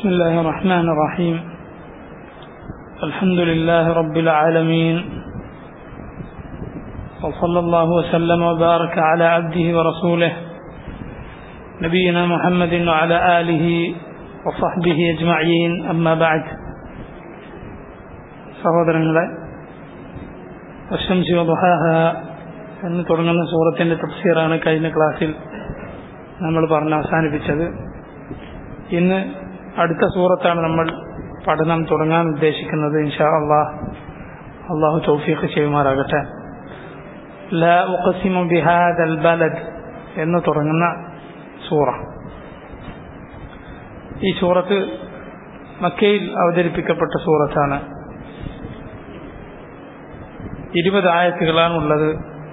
بسم الله الرحمن الرحيم الحمد لله رب العالمين وصلى الله وسلم وبارك على عبده ورسوله نبينا محمد وعلى آله وصحبه أجمعين أما بعد സഹോദരങ്ങളെ വശംസി വധുഹാഹ എന്ന് തുടങ്ങുന്ന സൂറത്തിൻ്റെ തഫ്സീറാണ് കഴിഞ്ഞ ക്ലാസ്സിൽ നമ്മൾ പറഞ്ഞ് അവസാനിപ്പിച്ചത് ഇന്ന് അടുത്ത സൂറത്താണ് നമ്മൾ പഠനം തുടങ്ങാൻ ഉദ്ദേശിക്കുന്നത് ഇൻഷാ അള്ളാഹ് അള്ളാഹു തൗഫീഖ് ചെയ്യുമാറാകട്ടെ ലാ ഉഖസിമു ബിഹാദൽ ബലദ് എന്ന് തുടങ്ങുന്ന സൂറ ഈ സൂറത്ത് മക്കയിൽ അവതരിപ്പിക്കപ്പെട്ട സൂറത്താണ് ഇരുപത് ആയത്തുകളാണ് ഉള്ളത്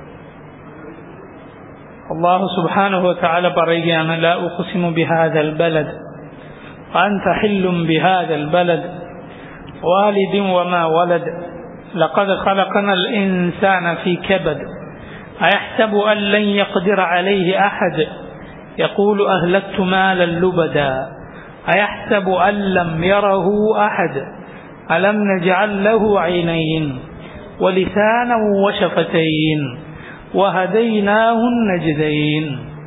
അള്ളാഹു സുബാനുഹു താല പറയുകയാണ് ലാ ഉഖസിമു ബിഹാദൽ ബലദ് وأنت حل بهذا البلد والد وما ولد لقد خلقنا الإنسان في كبد أيحسب أن لن يقدر عليه أحد يقول أهلكت مالا لبدا أيحسب أن لم يره أحد ألم نجعل له عينين ولسانا وشفتين وهديناه النجدين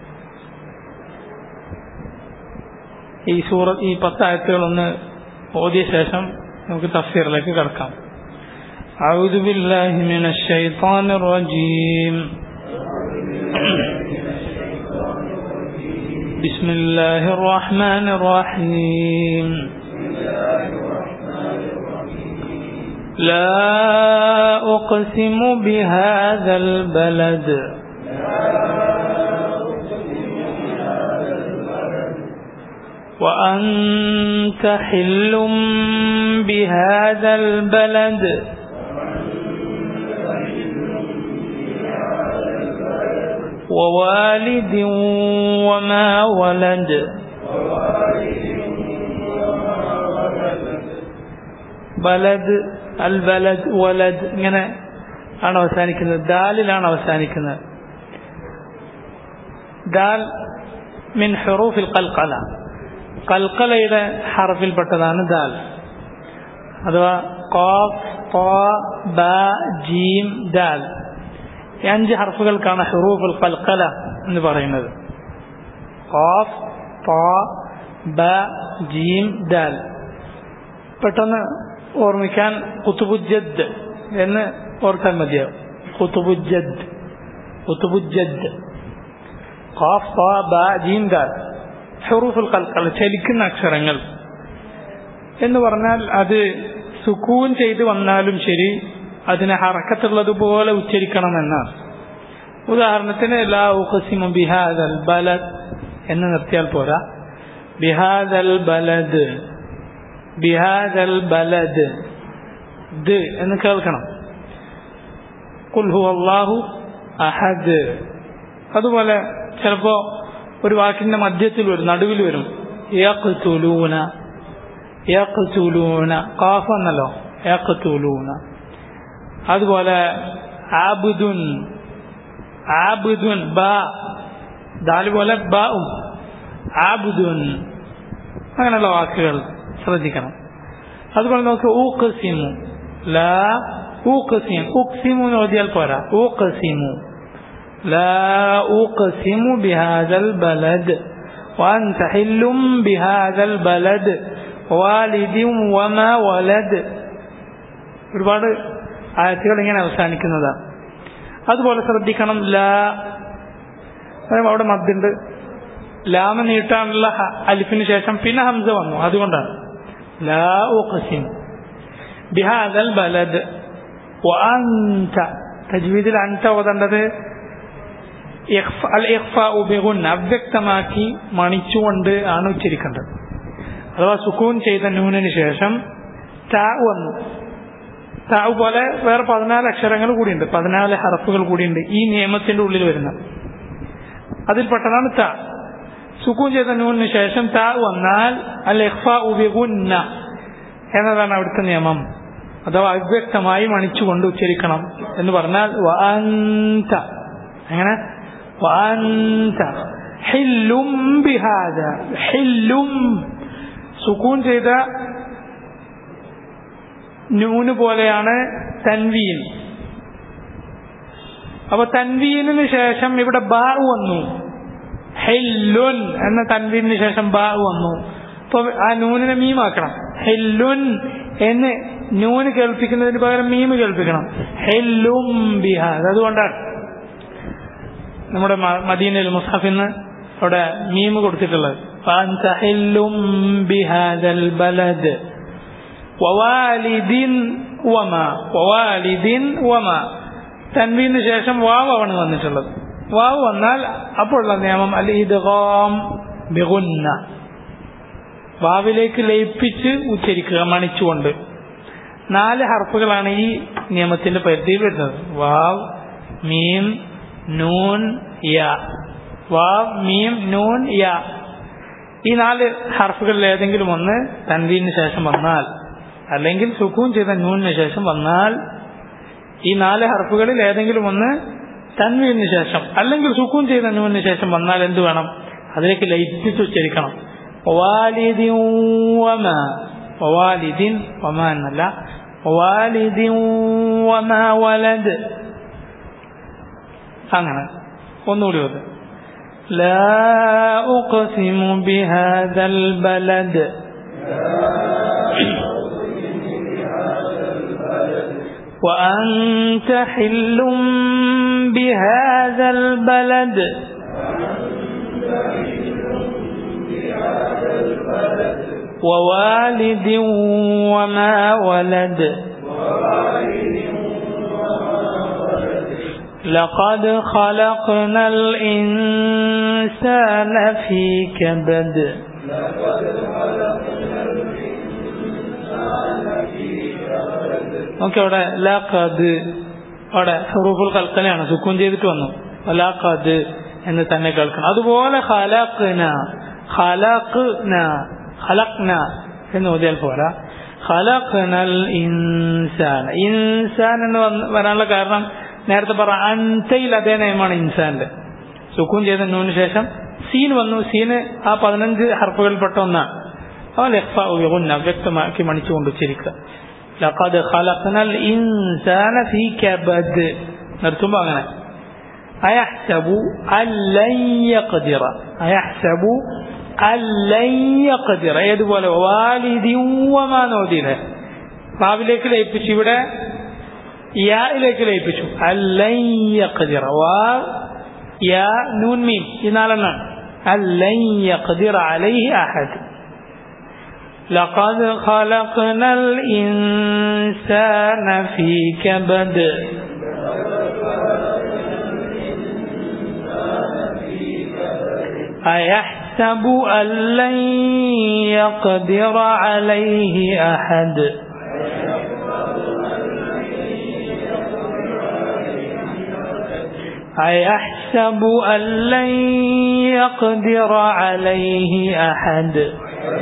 ഈ സൂറ ഈ പത്തായത്തുകൾ ഒന്ന് ഓതിയ ശേഷം നമുക്ക് തഫ്സീറിലേക്ക് കടക്കാം أعوذ بالله من الشيطان الرجيم بسم الله الرحمن الرحيم لا أقسم بهذا البلد وأنت حل بهذا البلد ووالد وما ولد ബലദ് അൽ ബലദ് വലദ് ഇങ്ങനെ ആണ് അവസാനിക്കുന്നത് ദാലിലാണ് അവസാനിക്കുന്നത് ദാൽ മിൻ ഹെറൂഫിൽ കൽക്കല കൽക്കലയുടെ ഹറഫിൽപ്പെട്ടതാണ് ദാൽ അഥവാ ജീം ദാൽ ഈ അഞ്ച് ഹർഫുകൾക്കാണ് ഹെറൂഫുൽ കൽക്കല എന്ന് പറയുന്നത് ഖാഫ് ബ ജീം ദാൽ പെട്ടെന്ന് ഓർമ്മിക്കാൻ കുത്തുബുജദ് എന്ന് ഓർക്കാൻ മതിയാവും കുത്തുബുജദ് കുത്തുബുജദ് ഖാഫ് ബ ജീം ദാൽ ഹെറൂഫുൽ കൽക്കല ചലിക്കുന്ന അക്ഷരങ്ങൾ എന്ന് പറഞ്ഞാൽ അത് സുക്കൂൻ ചെയ്ത് വന്നാലും ശരി അതിനെ ഹറക്കത്തുള്ളതുപോലെ ഉച്ചരിക്കണമെന്നാണ് ഉദാഹരണത്തിന് ലാ ഉഖസിമു ബിഹാദൽ ബലദ് എന്ന് നിർത്തിയാൽ പോരാ ബിഹാദൽ ബലദ് ബിഹാദൽ ബലദ് ദ് എന്ന് കേൾക്കണം കുൽഹു അള്ളാഹു അഹദ് അതുപോലെ ചിലപ്പോ ഒരു വാക്കിന്റെ മധ്യത്തിൽ വരും നടുവിൽ വരും യഖ്തുലൂന യഖ്തുലൂന ഖാഫ് എന്നല്ലോ യഖ്തുലൂന അതുപോലെ ആബുദുൻ ആബുദുൻ ബ ദാല് പോലെ ബാവും ആബുദുൻ അങ്ങനെയുള്ള വാക്കുകൾ ശ്രദ്ധിക്കണം അതുപോലെ നമുക്ക് ഊക്കസിമു ലാ ഊക്കസിം ഉക്സിമു എന്ന് ഓതിയാൽ പോരാ ഊക്കസിമു لا أقسم بهذا البلد وأنت حل بهذا البلد والد وما ولد ഒരുപാട് ആയത്തുകൾ ഇങ്ങനെ അവസാനിക്കുന്നതാണ് അതുപോലെ ശ്രദ്ധിക്കണം ലാ അവിടെ മദ്ദുണ്ട് ലാമ നീട്ടാനുള്ള അലിഫിന് ശേഷം പിന്നെ ഹംസ വന്നു അതുകൊണ്ടാണ് ലാ ഉഖസിം ബിഹാദൽ ബലദ് വഅൻത തജ്വീദിൽ അൻത ഓതേണ്ടത് അൽ ബിഗുന്ന അവ്യക്തമാക്കി മണിച്ചുകൊണ്ട് ആണ് ഉച്ചരിക്കേണ്ടത് അഥവാ സുക്കൂൻ ചെയ്ത നൂനിന് ശേഷം താ വന്നു താവ് പോലെ വേറെ പതിനാല് അക്ഷരങ്ങൾ കൂടിയുണ്ട് പതിനാല് ഹറഫുകൾ കൂടിയുണ്ട് ഈ നിയമത്തിന്റെ ഉള്ളിൽ വരുന്ന അതിൽപ്പെട്ടതാണ് ത സുക്കൂൻ ചെയ്ത നൂനിന് ശേഷം താ വന്നാൽ അൽ ഉബിഗുന്ന എന്നതാണ് അവിടുത്തെ നിയമം അഥവാ അവ്യക്തമായി മണിച്ചുകൊണ്ട് ഉച്ചരിക്കണം എന്ന് പറഞ്ഞാൽ വഅന്ത എങ്ങനെ വഅന്ത ഹില്ലും ബിഹാദ ഹില്ലും സുക്കൂൻ ചെയ്ത നൂന് പോലെയാണ് തൻവീൻ അപ്പൊ തൻവീനിന് ശേഷം ഇവിടെ ബാ വന്നു ഹെല്ലുൻ എന്ന തൻവീനിന് ശേഷം ബാ വന്നു അപ്പൊ ആ നൂനിനെ മീമാക്കണം ഹെല്ലുൻ എന്ന് നൂന് കേൾപ്പിക്കുന്നതിന് പകരം മീമ് കേൾപ്പിക്കണം ഹെല്ലും ബിഹാദ് അതുകൊണ്ടാണ് നമ്മുടെ മ- മദീനയിൽ മുസാഫിന്ന് അവിടെ മീമ് കൊടുത്തിട്ടുള്ളത് فأنت حل بهذا البلد ووالد وما ووالد وما തൻവീന് ശേഷം വാവാണ് വന്നിട്ടുള്ളത് വാവ് വന്നാൽ അപ്പോഴുള്ള നിയമം അൽ ഇദ്ഗാം ബിഗുന്ന വാവിലേക്ക് ലയിപ്പിച്ച് ഉച്ചരിക്കുക മണിച്ചുകൊണ്ട് നാല് ഹർഫുകളാണ് ഈ നിയമത്തിന്റെ പരിധിയിൽ വരുന്നത് വാവ് മീം നൂൻ യ വാവ് മീം നൂൻ യ ഈ നാല് ഹർഫുകളിൽ ഏതെങ്കിലും ഒന്ന് തൻവീന് ശേഷം വന്നാൽ അല്ലെങ്കിൽ സുഖൂൻ ചെയ്ത നൂനിന് ശേഷം വന്നാൽ ഈ നാല് ഹർഫുകളിൽ ഏതെങ്കിലും ഒന്ന് തൻവീന് ശേഷം അല്ലെങ്കിൽ സുഖൂൻ ചെയ്ത നൂനിന് ശേഷം വന്നാൽ എന്ത് വേണം അതിലേക്ക് ലയിപ്പിച്ച് ഉച്ചരിക്കണം വവാലിദിൻ വമ വവാലിദിൻ വമ എന്നല്ല വവാലിദിൻ വമ വലദ് അങ്ങനെ ഒന്നുകൂടി വന്ന് لا أقسم بهذا البلد وأنت حل بهذا البلد ووالد وما ولد لقد خلقنا الإنسان في كبد ഓക്കെ അവിടെ ലാഖദ് അവിടെ ഹുറൂഫുൽ കൽക്കലയാണ് സുക്കൂൻ ചെയ്തിട്ട് വന്നു ലാഖദ് എന്ന് തന്നെ കേൾക്കണം അതുപോലെ ഖലഖ്ന ഖലഖ്ന ഖലഖ്ന എന്ന് ഓതിയാൽ പോരാ ഖലഖ്നൽ ഇൻസാൻ ഇൻസാൻ എന്ന് വന്ന് വരാനുള്ള കാരണം നേരത്തെ പറ അൻതയിൽ അതേ നയമാണ് ഇൻസാന്റെ സുക്കൂൻ ചെയ്ത നൂന് ശേഷം സീൻ വന്നു സീന് ആ പതിനഞ്ച് ഹർഫുകളിൽപ്പെട്ട ഒന്നാണ് അവൻ യഖ്ഫഉന്ന വ്യക്തമാക്കി മണിച്ചുകൊണ്ട് ഉച്ചരിക്കുക ലഖദ് ഖലഖ്നൽ ഇൻസാന ഫീ കബദ് നിർത്തുമ്പോൾ അങ്ങനെ അയഹ്സബു അല്ലൻ യഖ്ദിറ അയഹ്സബു അല്ലൻ യഖ്ദിറ ഏതുപോലെ വാലിദിൻ വമാ നോദിലെ വാവിലേക്ക് ലയിപ്പിച്ചു ഇവിടെ യായിലേക്ക് ലയിപ്പിച്ചു അല്ലൻ യഖ്ദിറ വാ യാ നൂൻ മീം ഈ നാലെണ്ണാണ് അല്ലൻ യഖ്ദിറ അലൈഹി അഹദ് لقد خلقنا الإنسان في كبد أيحسب أن لن يقدر عليه أحد أيحسب أن لن يقدر عليه أحد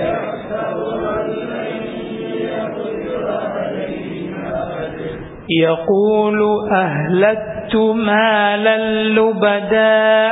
يقول أهلكت مالا لبدا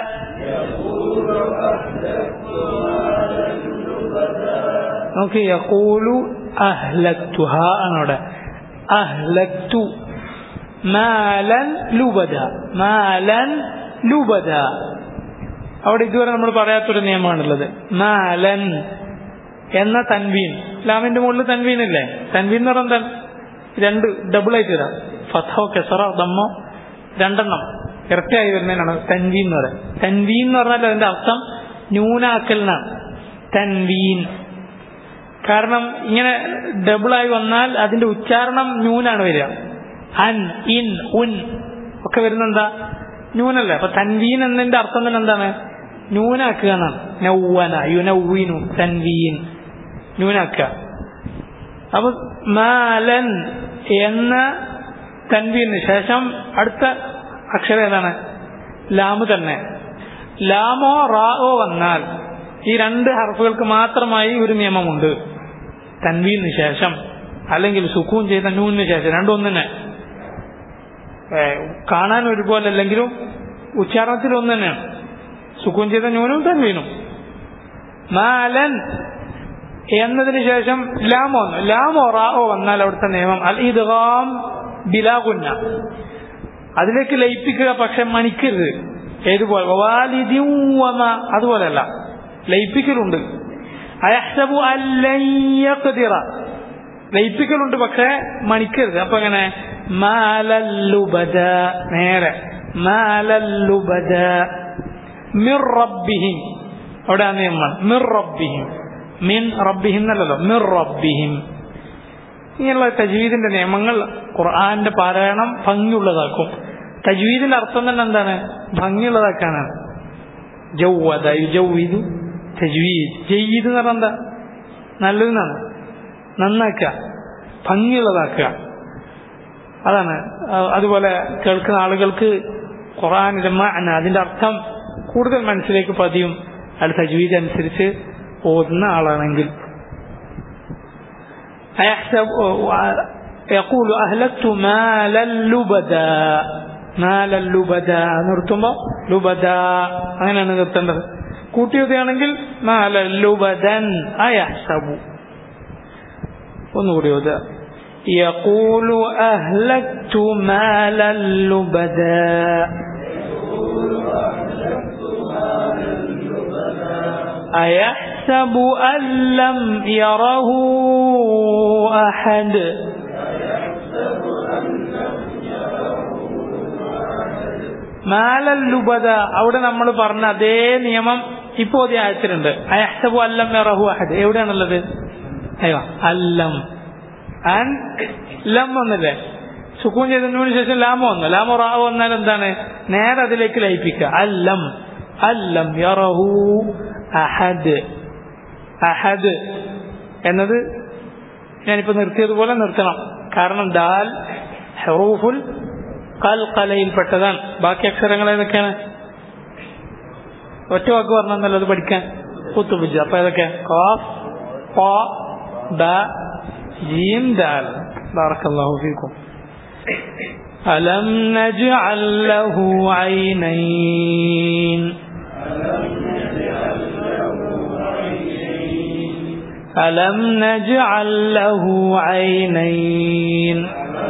ഓക്കെ യഖൂലു അഹ്ലക്തു ഹാ ആണവിടെ അഹ്ലക്തു മാലൻ ലുബദ മാലൻ ലുബദ അവിടെ ഇതുവരെ നമ്മൾ പറയാത്തൊരു നിയമമാണുള്ളത് മാലൻ എന്ന തൻവീൻ ലാമിന്റെ മുകളിൽ തൻവീൻ ഇല്ലേ തൻവീൻ എന്ന് പറഞ്ഞാൽ രണ്ട് ഡബിൾ ആയിട്ട് വരാം ഫത്തോ കെസറ ദമ്മോ രണ്ടെണ്ണം ഇരട്ടയായി വരുന്നതിനാണ് തൻവീൻ എന്ന് പറയുന്നത് തൻവീൻ എന്ന് പറഞ്ഞാൽ അതിന്റെ അർത്ഥം ന്യൂനാക്കലിനാണ് തൻവീൻ കാരണം ഇങ്ങനെ ഡബിളായി വന്നാൽ അതിന്റെ ഉച്ചാരണം ന്യൂനാണ് വരിക അൻ ഇൻ ഉൻ ഒക്കെ വരുന്നെന്താ ന്യൂനല്ലേ അപ്പൊ തൻവീൻ എന്നതിന്റെ അർത്ഥം തന്നെ എന്താണ് ന്യൂനാക്കുക എന്നാണ് നൗവന യുനൗവിനു തൻവീൻ ന്യൂനാക്കുക അപ്പൊ മാലൻ എന്ന തൻവീന് ശേഷം അടുത്ത അക്ഷരം ഏതാണ് ലാമ് തന്നെ ലാമോ റാവോ വന്നാൽ ഈ രണ്ട് ഹർഫുകൾക്ക് മാത്രമായി ഒരു നിയമമുണ്ട് തൻവീന് ശേഷം അല്ലെങ്കിൽ സുക്കൂൻ ചെയ്ത നൂനിന് ശേഷം രണ്ടും ഒന്നിനെ കാണാൻ ഒരുപോലെ അല്ലെങ്കിലും ഉച്ചാരണത്തിൽ ഒന്ന് തന്നെയാണ് സുക്കൂൻ ചെയ്ത നൂനും തൻവീനും മാലൻ എന്നതിന് ശേഷം ലാമോ വന്നു ലാമോ റാവോ വന്നാൽ അവിടുത്തെ നിയമം അൽ ഇദ്ഗാം ബിലാകുന്ന അതിലേക്ക് ലയിപ്പിക്കുക പക്ഷെ മണിക്കരുത് ഏതുപോലെ വാലിദിൻ വമ അതുപോലെയല്ല ലയിപ്പിക്കലുണ്ട് അയഹ്സബു അല്ലൻ യഖ്ദിറ ലയിപ്പിക്കലുണ്ട് പക്ഷെ മണിക്കരുത് അപ്പൊ എങ്ങനെ മാലല്ലുബദ നേരെ മാലല്ലുബദ മിർ റബ്ബിഹിം അവിടെ ആ നിയമമാണ് മിർ റബ്ബിഹിം മിൻ റബ്ബിഹിം എന്നല്ലല്ലോ മിർ റബ്ബിഹിം ഇങ്ങനെയുള്ള തജ്വീദിന്റെ നിയമങ്ങൾ ഖുർആന്റെ പാരായണം ഭംഗിയുള്ളതാക്കും തജ്വീദിന്റെ അർത്ഥം തന്നെ എന്താണ് ഭംഗിയുള്ളതാക്കാനാണ് ജൗവദ യുജൗവിദു തജ്വീദ് ജയ്യിദ് എന്ന് പറഞ്ഞാൽ എന്താ നല്ലതെന്നാണ് നന്നാക്കുക ഭംഗിയുള്ളതാക്കുക അതാണ് അഹ് അതുപോലെ കേൾക്കുന്ന ആളുകൾക്ക് ഖുറാനിന്റെ മഅന അതിന്റെ അർത്ഥം കൂടുതൽ മനസ്സിലേക്ക് പതിയും അത് തജ്വീദ് അനുസരിച്ച് ഓതുന്ന ആളാണെങ്കിൽ أيحسب يقول أهلكت مالا لبدا مالا لبدا നിർത്തുമ്പോ ലുബദ അങ്ങനെയാണ് നിർത്തേണ്ടത് കൂട്ടിയതാണെങ്കിൽ മാല ലുബദൻ അയഹ്സബു ഒന്നുകൂടി ഓതുക يقول أهلكت مالا لبدا أيحسب أن لم يره أحد മാലല്ലുബദ അവിടെ നമ്മൾ പറഞ്ഞ അതേ നിയമം ഇപ്പോ അതേ ആയത്തിലുണ്ട് അയഹ്സബു അല്ലം യറഹു അഹദ് എവിടെയാണുള്ളത് അയ്യോ അല്ലം ആൻ ലം വന്നില്ലേ സുക്കൂൻ ചെയ്തതിനു ശേഷം ലാമോ വന്നു ലാമോ റാവോ വന്നാൽ എന്താണ് നേരെ അതിലേക്ക് ലയിപ്പിക്കുക അല്ലം അല്ലം യറഹു അഹദ് അഹദ് എന്നത് ഞാനിപ്പോ നിർത്തിയതുപോലെ നിർത്തണം കാരണം ദാൽ ഹെറൂഫുൽ കൽ കലയിൽപ്പെട്ടതാണ് ബാക്കി അക്ഷരങ്ങൾ ഏതൊക്കെയാണ് ഒറ്റ വാക്ക് പറഞ്ഞാൽ അത് പഠിക്കാൻ കുത്തുബുജ അപ്പൊ ഏതൊക്കെ ഖാഫ് ഖ ബ ജീം ദാൽ ബാറക്കല്ലാഹു ഫീക്കും ألم نجعل له عينين ألم نجعل له عينين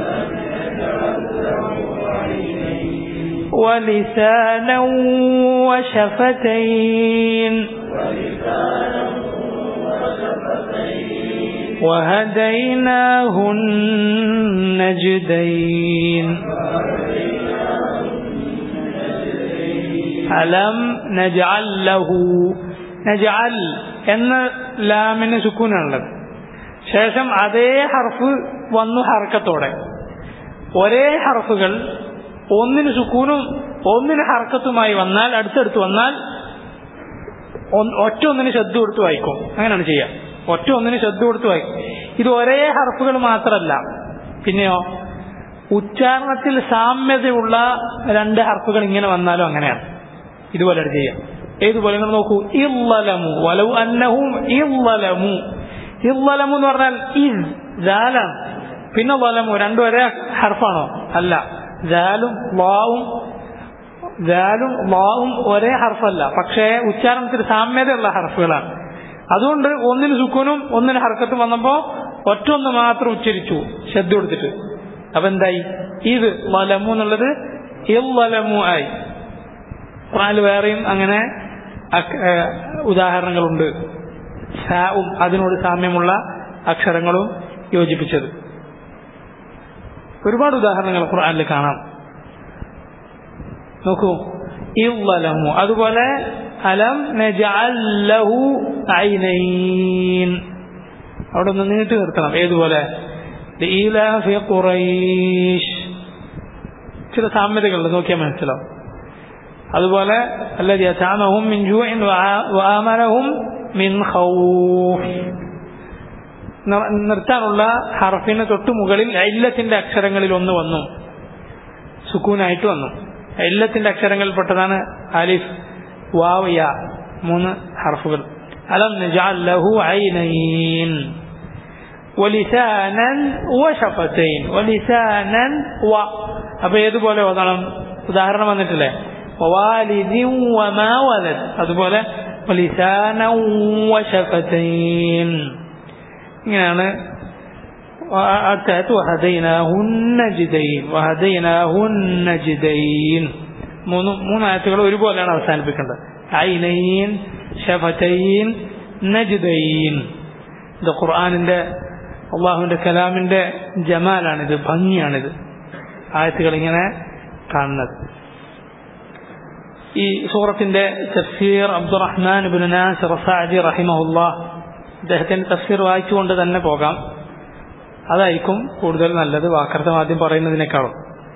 ولسانا وشفتين وهديناه النجدين ألم نجعل له നജഅൽ എന്ന ലാമിന് സുക്കൂനാണുള്ളത് ശേഷം അതേ ഹർഫ് വന്നു ഹർക്കത്തോടെ ഒരേ ഹർഫുകൾ ഒന്നിന് സുക്കൂനും ഒന്നിന് ഹർക്കത്തുമായി വന്നാൽ അടുത്തടുത്ത് വന്നാൽ ഒറ്റ ഒന്നിന് ശ്രദ്ധ കൊടുത്ത് വായിക്കും അങ്ങനെയാണ് ചെയ്യുക ഒറ്റ ഒന്നിന് ശ്രദ്ധ കൊടുത്ത് വായിക്കും ഇത് ഒരേ ഹർഫുകൾ മാത്രമല്ല പിന്നെയോ ഉച്ചാരണത്തിൽ സാമ്യതയുള്ള രണ്ട് ഹർഫുകൾ ഇങ്ങനെ വന്നാലും അങ്ങനെയാണ് ഇതുപോലെ ചെയ്യാം ഏതുപോലെ നിങ്ങൾ നോക്കൂ ഇല്ലലമു വലവു അന്നഹും ഇല്ലലമു ഇല്ലലമു എന്ന് പറഞ്ഞാൽ ഇസ് ജാലാണ് പിന്നെ വലമു രണ്ടും ഒരേ ഹർഫാണോ അല്ല ജാലും വാവും ജാലും വാവും ഒരേ ഹർഫല്ല പക്ഷേ ഉച്ചാരണത്തിൽ സാമ്യതയുള്ള ഹർഫുകളാണ് അതുകൊണ്ട് ഒന്നിന് സുക്കൂനും ഒന്നിന് ഹർക്കത്തും വന്നപ്പോ ഒറ്റൊന്ന് മാത്രം ഉച്ചരിച്ചു ശ്രദ്ധ കൊടുത്തിട്ട് അപ്പൊ എന്തായി ഇത് വലമു എന്നുള്ളത് ഇല്ലലമു ആയി ഖുറാനിൽ വേറെയും അങ്ങനെ ഉദാഹരണങ്ങളുണ്ട് സാവും അതിനോട് സാമ്യമുള്ള അക്ഷരങ്ങളും യോജിപ്പിച്ചത് ഒരുപാട് ഉദാഹരണങ്ങൾ ഖുർആനിൽ കാണാം നോക്കൂ ഇവലമു അതുപോലെ അലം നജഅല്ലഹു ഐനൈൻ അവിടെ ഒന്ന് നീട്ടി നിർത്തണം ഏതുപോലെ ലീലാഫി ഖുറൈശ് ചില സാമ്യതകളുണ്ട് നോക്കിയാൽ മനസ്സിലാവും അതുപോലെ الذي أطعمهم من جوع وآمنهم من خوف നിർത്താനുള്ള ഹർഫിന് തൊട്ടു മുകളിൽ ഇല്ലത്തിന്റെ അക്ഷരങ്ങളിൽ ഒന്ന് വന്നു സുക്കൂനായിട്ട് വന്നു ഇല്ലത്തിന്റെ അക്ഷരങ്ങളിൽപ്പെട്ടതാണ് അലിഫ് വാവ് യാ മൂന്ന് ഹർഫുകൾ അലം നജഅൽ ലഹു ഐനൈൻ വലിസാനൻ വശഫതൈൻ വലിസാനൻ വ അപ്പൊ ഏതുപോലെ ഓതണം ഉദാഹരണം വന്നിട്ടില്ലേ വവാലിദിൻ വമാ വലദ് അതുപോലെ വലിസാനൻ വശഫതൈൻ ഇങ്ങനെയാണ് അടുത്ത വഹദൈനാഹുന്നജിദൈൻ വഹദൈനാഹുന്നജിദൈൻ മൂന്ന് മൂന്ന് ആയത്തുകൾ ഒരുപോലെയാണ് അവസാനിപ്പിക്കേണ്ടത് ഐനൈൻ ഷഫതൈൻ നജിദൈൻ ഇത് ഖുർആാനിന്റെ അള്ളാഹുവിന്റെ കലാമിന്റെ ജമാലാണിത് ഭംഗിയാണിത് ആയത്തുകൾ ഇങ്ങനെ കാണുന്നത് ഈ സൂറത്തിന്റെ തഫ്സീർ അബ്ദുറഹ്മാൻ ബിൻ നാസിർ സാദി റഹിമഹുല്ലാ അദ്ദേഹത്തിന്റെ തഫ്സീർ വായിച്ചുകൊണ്ട് തന്നെ പോകാം അതായിരിക്കും കൂടുതൽ നല്ലത് വാക്കർത്ഥം ആദ്യം പറയുന്നതിനേക്കാളും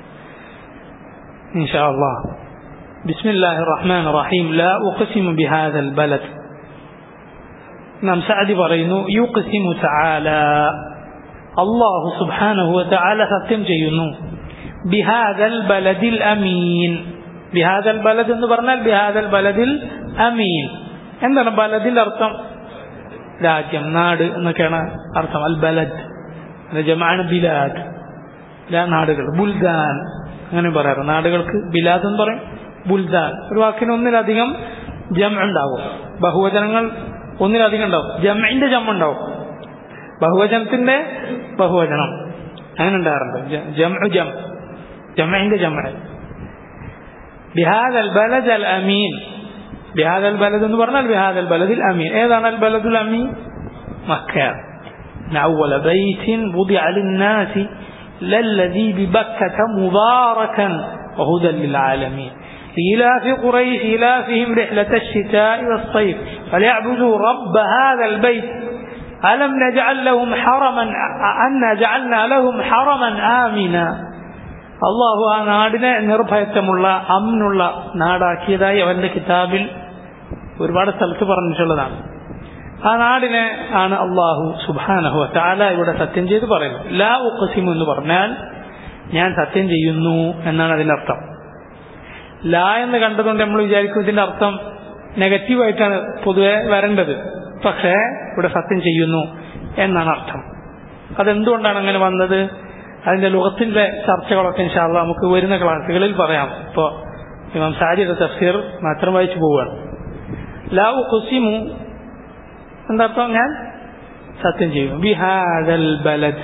إن شاء الله بسم الله الرحمن الرحيم لا أقسم بهذا البلد നാം സഅദി പറയുന്നു യുഖ്സിമു തആല അല്ലാഹു സുബ്ഹാനഹു വതആല സത്യം ചെയ്യുന്നു ബിഹാദൽ ബലദിൽ അമീൻ ബിഹാദൽ ബലദ് എന്ന് പറഞ്ഞാൽ ബിഹാദൽ ബലദിൽ അമീൻ എന്താണ് ബലദിൽ അർത്ഥം രാജ്യം നാട് എന്നൊക്കെയാണ് അർത്ഥം അൽ ബലദ് ജമാണ് ബിലാദ് നാടുകൾ ബുൽദാൻ അങ്ങനെ പറയാറ് നാടുകൾക്ക് ബിലാദ് എന്ന് പറയും ബുൽദാൻ ഒരു വാക്കിന് ഒന്നിലധികം ജം ഉണ്ടാകും ബഹുവചനങ്ങൾ ഒന്നിലധികം ഉണ്ടാവും ജമ്മിന്റെ ജമ്മ ഉണ്ടാവും ബഹുവചനത്തിന്റെ ബഹുവചനം അങ്ങനെ ഉണ്ടാകാറുണ്ട് ജം ജം ജമ്മിന്റെ ജമ്മ ബിഹാദ് അൽ ബലദ് അൽ അമീൻ ബിഹാദ് അൽ ബലദ് എന്ന് പറഞ്ഞാൽ ബിഹാദ് അൽ ബലദിൽ അമീൻ ഏതാണ് അൽ ബലദുൽ അമീൻ മക്കയാണ് أول بيت وضع للناس للذي ببكة مباركا وهدى للعالمين إيلاف قريش إيلافهم رحلة الشتاء والصيف فليعبدوا رب هذا البيت ألم نجعل لهم حرما أنا جعلنا لهم حرما آمنا അള്ളാഹു ആ നാടിനെ നിർഭയത്വമുള്ള അമ്നുള്ള നാടാക്കിയതായി അവന്റെ കിതാബിൽ ഒരുപാട് സ്ഥലത്ത് പറഞ്ഞിട്ടുള്ളതാണ് ആ നാടിനെ ആണ് അള്ളാഹു സുബാനഹു താല ഇവിടെ സത്യം ചെയ്ത് പറയുന്നത് ലാ ഉഖസിമു എന്ന് പറഞ്ഞാൽ ഞാൻ സത്യം ചെയ്യുന്നു എന്നാണ് അതിന്റെ അർത്ഥം ലാ എന്ന് കണ്ടതുകൊണ്ട് നമ്മൾ വിചാരിക്കും ഇതിന്റെ അർത്ഥം നെഗറ്റീവായിട്ടാണ് പൊതുവെ വരേണ്ടത് പക്ഷേ ഇവിടെ സത്യം ചെയ്യുന്നു എന്നാണ് അർത്ഥം അതെന്തുകൊണ്ടാണ് അങ്ങനെ വന്നത് അതിന്റെ ലോകത്തിന്റെ ചർച്ചകളൊക്കെ ഇൻഷാല്ല നമുക്ക് വരുന്ന ക്ലാസ്സുകളിൽ പറയാം ഇപ്പോൾ ഇമാം സാരിയുടെ തഫ്സീർ മാത്രം വായിച്ചു പോവുകയാണ് ലാ ഉഖസിമു എന്താർത്ഥം ഞാൻ സത്യം ചെയ്യും ബിഹാദൽ ബലദ്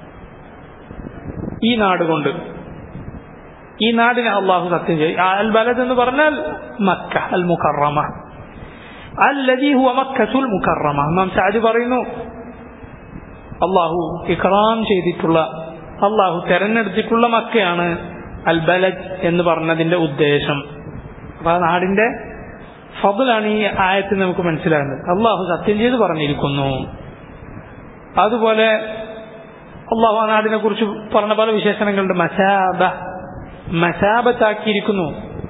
ഈ നാട് കൊണ്ട് ഈ നാടിനെ അള്ളാഹു സത്യം ചെയ്യും അൽ ബലദ് എന്ന് പറഞ്ഞാൽ മക്ക അൽ മുക്കറമ അല്ലദീ ഹുവ മക്കത്തുൽ മുക്കറമ നാം സാജ് പറയുന്നു അള്ളാഹു ഇക്റാം ചെയ്തിട്ടുള്ള അള്ളാഹു തെരഞ്ഞെടുത്തിട്ടുള്ള മക്കയാണ് അൽ ബലദ് എന്ന് പറഞ്ഞതിന്റെ ഉദ്ദേശം അപ്പൊ ആ നാടിന്റെ ഫضലാണ് ഈ ആയത്തിൽ നമുക്ക് മനസ്സിലാകുന്നത് അള്ളാഹു സത്യം ചെയ്ത് പറഞ്ഞിരിക്കുന്നു അതുപോലെ അള്ളാഹു ആ നാടിനെ കുറിച്ച് പറഞ്ഞ പല വിശേഷണങ്ങളുണ്ട് മസാബ മസാബത്താക്കിയിരിക്കുന്നു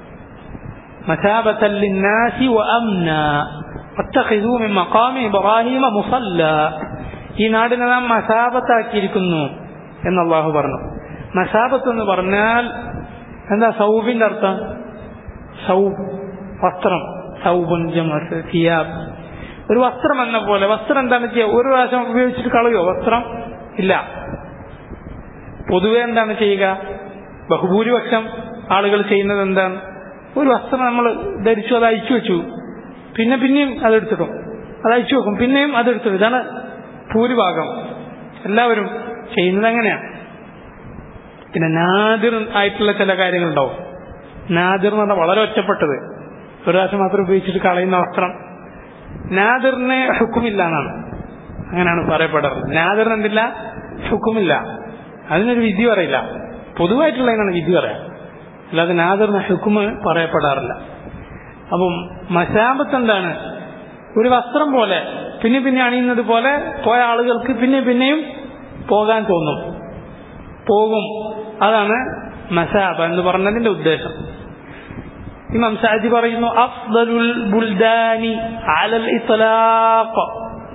مثابة للناس وأمنا واتخذوا من مقام إبراهيم مصلى ഈ നാടിനെ നാം മസാബത്താക്കിയിരിക്കുന്നു എന്ന് അള്ളാഹു പറഞ്ഞു മസാബത്ത് എന്ന് പറഞ്ഞാൽ എന്താ സൗബിന്റെ അർത്ഥം സൗബ് വസ്ത്രം സൗബുൻ ജമസ് സിയാബ് ഒരു വസ്ത്രം എന്ന പോലെ വസ്ത്രം എന്താണ് ചെയ്യുക ഒരു പ്രാവശ്യം ഉപയോഗിച്ചിട്ട് കളയോ വസ്ത്രം ഇല്ല പൊതുവെ എന്താണ് ചെയ്യുക ബഹുഭൂരിപക്ഷം ആളുകൾ ചെയ്യുന്നത് എന്താണ് ഒരു വസ്ത്രം നമ്മൾ ധരിച്ചു അത് അയച്ചു വെച്ചു പിന്നെ പിന്നെയും അതെടുത്തിടും അത് അയച്ചു വെക്കും പിന്നെയും അതെടുത്തിടും ഇതാണ് ഭൂരിഭാഗം എല്ലാവരും ചെയ്യുന്നത് അങ്ങനെയാണ് പിന്നെ നാദിർ ആയിട്ടുള്ള ചില കാര്യങ്ങളുണ്ടാവും നാദിർ എന്ന് പറഞ്ഞാൽ വളരെ ഒറ്റപ്പെട്ടത് ഒരു പ്രാവശ്യം മാത്രം ഉപയോഗിച്ചിട്ട് കളയുന്ന വസ്ത്രം നാദിറിന് ഹുക്കുമില്ല എന്നാണ് അങ്ങനെയാണ് പറയപ്പെടാറ് നാദിറിന് എന്തില്ല ഹുക്കുമില്ല അതിനൊരു വിധി പറയില്ല പൊതുവായിട്ടുള്ളതിനാണ് വിധി പറയാം അല്ലാതെ നാദിറിന് ഹുക്കുമ് പറയപ്പെടാറില്ല അപ്പം മശാബത്ത് എന്താണ് ഒരു വസ്ത്രം പോലെ പിന്നെ പിന്നെ അണിയുന്നത് പോലെ പോയ ആളുകൾക്ക് പിന്നെ പിന്നെയും പോകാൻ തോന്നും പോകും അതാണ് മസാബ എന്ന് പറഞ്ഞതിന്റെ ഉദ്ദേശം ഇമാം സാജി പറയുന്നു അഫ്ദലുൽ ബുൽദാനി അലൽ ഇത്ലാഖ്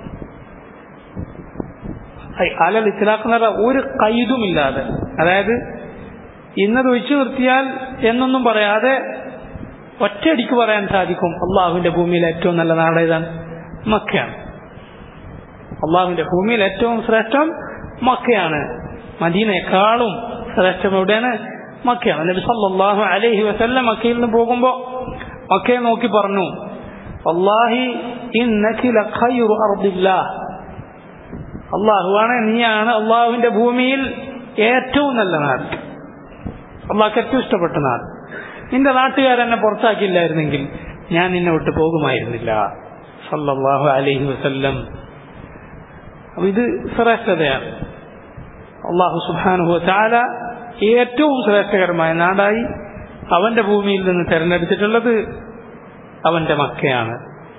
അലൽ ഇത്ലാഖ് എന്ന് പറഞ്ഞാൽ ഒരു കൈതുമില്ലാതെ അതായത് ഇന്നത് ഒഴിച്ചു നിർത്തിയാൽ എന്നൊന്നും പറയാതെ ഒറ്റയടിക്ക് പറയാൻ സാധിക്കും അള്ളാഹുവിന്റെ ഭൂമിയിൽ ഏറ്റവും നല്ല നാട് ഏതാണ് മക്കയാണ് അള്ളാഹുവിന്റെ ഭൂമിയിൽ ഏറ്റവും ശ്രേഷ്ഠം മക്കയാണ് മദീനയെക്കാളും ശ്രേഷ്ഠം എവിടെയാണ് മക്കയാണ് നബി സല്ലല്ലാഹു അലൈഹി വസല്ലം മക്കയിൽ നിന്ന് പോകുമ്പോൾ മക്കയെ നോക്കി പറഞ്ഞു അള്ളാഹി ഇന്നക്കി ലഖൈറു അർദില്ലാഹ് അള്ളാഹുവാണ് നീയാണ് അള്ളാഹുവിന്റെ ഭൂമിയിൽ ഏറ്റവും നല്ല നാട് അള്ളാഹ്ക്ക് ഏറ്റവും ഇഷ്ടപ്പെട്ട നാട് നിന്റെ നാട്ടുകാരെന്നെ പുറത്താക്കിയില്ലായിരുന്നെങ്കിൽ ഞാൻ നിന്നെ വിട്ട് പോകുമായിരുന്നില്ല സല്ലല്ലാഹു അലൈഹി വസല്ലം അപ്പൊ ഇത് ശ്രേഷ്ഠതയാണ് അള്ളാഹു സുബാനുഹു ചാല ഏറ്റവും ശ്രേഷ്ഠകരമായ നാടായി അവന്റെ ഭൂമിയിൽ നിന്ന് തെരഞ്ഞെടുത്തിട്ടുള്ളത് അവന്റെ മക്കയാണ്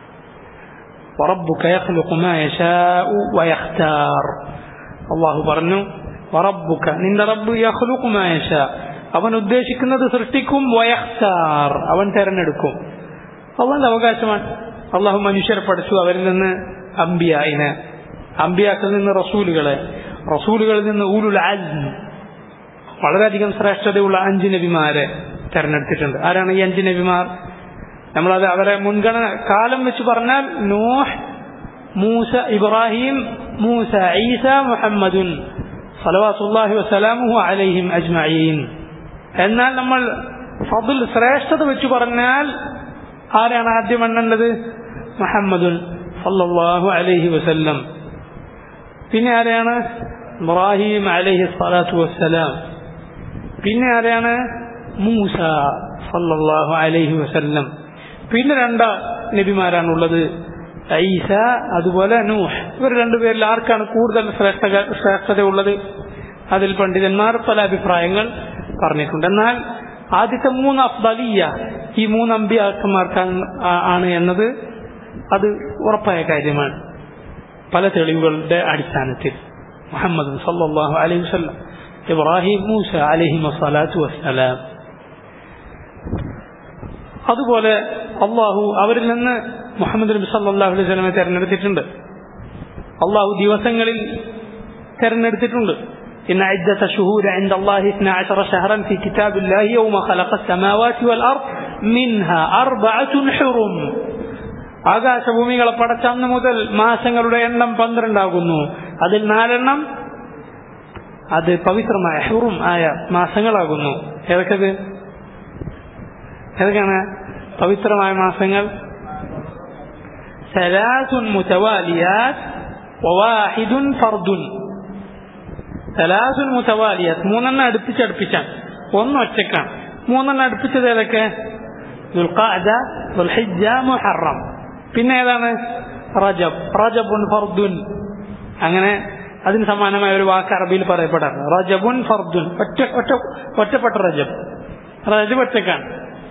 وربك يخلق ما يشاء ويختار അള്ളാഹു പറഞ്ഞു വറബുക്ക നിന്റെ റബ്ബ് യഖ്ലുഖു മാ യശാ അവൻ ഉദ്ദേശിക്കുന്നത് സൃഷ്ടിക്കും വയഖ്താർ അവൻ തെരഞ്ഞെടുക്കും അവന്റെ അവകാശമാണ് അള്ളാഹു മനുഷ്യരെ പഠിച്ചു അവരിൽ നിന്ന് അംബിയായിനെ അംബിയാക്കളിൽ നിന്ന് റസൂലുകളെ റസൂലുകളിൽ നിന്ന് ഊലുൽ അസ്ം വളരെയധികം ശ്രേഷ്ഠതയുള്ള അഞ്ച് നബിമാരെ തെരഞ്ഞെടുത്തിട്ടുണ്ട് ആരാണ് ഈ അഞ്ച് നബിമാർ നമ്മളത് അവരെ മുൻഗണന കാലം വെച്ച് പറഞ്ഞാൽ നൂഹ് മൂസ ഇബ്രാഹിം മൂസ ഈസ മുഹമ്മദുൻ സലവാസുല്ലാഹി വസ്സലാമുഹു അലൈഹിം അജ്മഈൻ എന്നാൽ നമ്മൾ ഫضൽ ശ്രേഷ്ഠത വെച്ച് പറഞ്ഞാൽ ആരാണ് ആദ്യം എണ്ണേണ്ടത് മുഹമ്മദുൻ സല്ലല്ലാഹു അലൈഹി വസല്ലം പിന്നെ ആരെയാണ് ഇബ്രാഹിം അലൈഹി സ്വലാത്തു വസ്സലാം പിന്നെ ആരെയാണ് മൂസ സല്ലല്ലാഹു അലൈഹി വസല്ലം പിന്നെ രണ്ട് നബിമാരാണുള്ളത് ഈസ അതുപോലെ നൂഹ് ഇവർ രണ്ടുപേരിൽ ആർക്കാണ് കൂടുതൽ ശ്രേഷ്ഠ ശ്രേഷ്ഠതയുള്ളത് അതിൽ പണ്ഡിതന്മാർ പല അഭിപ്രായങ്ങൾ പറഞ്ഞിട്ടുണ്ട് എന്നാൽ ആദ്യത്തെ മൂന്ന് അഫ്ദലിയ ഈ മൂന്ന് അമ്പിയാക്കന്മാർക്കാണ് ആണ് എന്നത് അത് ഉറപ്പായ കാര്യമാണ് പല തെളിവുകളുടെ അടിസ്ഥാനത്തിൽ മുഹമ്മദ് സല്ലല്ലാഹു അലൈഹി വസല്ലം ഇബ്രാഹിം മൂസ അലൈഹി വസ്സലാത്തു വസ്സലാം അതുപോലെ അള്ളാഹു അവരിൽ നിന്ന് മുഹമ്മദ് നബി സല്ലല്ലാഹു അലൈഹി വസല്ലമെ തെരഞ്ഞെടുത്തിട്ടുണ്ട് അള്ളാഹു ദിവസങ്ങളിൽ തെരഞ്ഞെടുത്തിട്ടുണ്ട് إن عدة شهور عند الله 12 شهرا في كتاب الله يوم خلق السماوات والأرض منها أربعة حرم ആകാശഭൂമികളെ പടച്ച അന്ന് മുതൽ മാസങ്ങളുടെ എണ്ണം പന്ത്രണ്ടാകുന്നു അതിൽ നാലെണ്ണം അത് പവിത്രമായ ഹുറും ആയ മാസങ്ങളാകുന്നു ഏതൊക്കെത് ഏതൊക്കെയാണ് പവിത്രമായ മാസങ്ങൾ സലാസുൻ മുതവാലിയാത്ത് വവാഹിദുൻ ഫർദുൻ സലാസുൻ മുതവാലിയാത്ത് മൂന്നെണ്ണം അടുപ്പിച്ചടുപ്പിച്ചാണ് ഒന്ന് ഒറ്റക്കാണ് മൂന്നെണ്ണം അടുപ്പിച്ചത് ഏതൊക്കെ ദുൽഖാദ ദുൽഹിജ്ജ മുഹറം പിന്നെ ഏതാണ് റജബ് റജബുൻ ഫർദുൻ അങ്ങനെ അതിന് സമാനമായ ഒരു വാക്ക് അറബിയിൽ പറയപ്പെടാറ് റജബുൻ ഫർദുൻ ഒറ്റ ഒറ്റ ഒറ്റപ്പെട്ട റജബ് റജബ് ഒറ്റക്കാണ്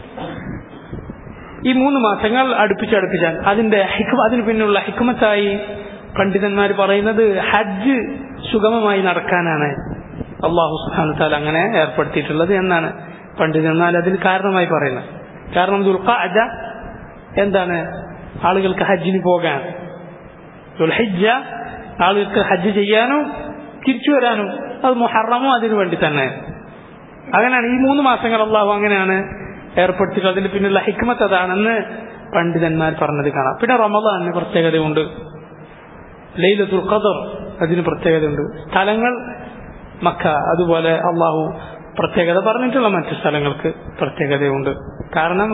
ഈ മൂന്ന് മാസങ്ങൾ അടുപ്പിച്ചടുപ്പിച്ചാണ് അതിന്റെ ഹിക്മ അതിന് പിന്നിലുള്ള ഹിക്മത്തായി പണ്ഡിതന്മാർ പറയുന്നത് ഹജ്ജ് സുഗമമായി നടക്കാനാണ് അള്ളാഹു സുഹാന താല അങ്ങനെ ഏർപ്പെടുത്തിയിട്ടുള്ളത് എന്നാണ് പണ്ഡിതന്മാർ അതിന് കാരണമായി പറയുന്നത് കാരണം ദുൽഖാജ എന്താണ് ആളുകൾക്ക് ഹജ്ജിന് പോകാൻ ദുൽഹിജ ആളുകൾക്ക് ഹജ്ജ് ചെയ്യാനും തിരിച്ചു വരാനും അത് മുഹറമോ അതിനു വേണ്ടി തന്നെ അങ്ങനെയാണ് ഈ മൂന്ന് മാസങ്ങൾ അള്ളാഹു അങ്ങനെയാണ് ഏർപ്പെടുത്തിയിട്ടുള്ളത് അതിന് പിന്നിലുള്ള ഹിക്മത്ത് അതാണെന്ന് പണ്ഡിതന്മാർ പറഞ്ഞത് കാണാം പിന്നെ റമദാന് പ്രത്യേകതയുണ്ട് ലൈലത്തുൽ ഖദർ അതിന് പ്രത്യേകതയുണ്ട് സ്ഥലങ്ങൾ മക്ക അതുപോലെ അള്ളാഹു പ്രത്യേകത പറഞ്ഞിട്ടുള്ള മറ്റു സ്ഥലങ്ങൾക്ക് പ്രത്യേകതയുണ്ട് കാരണം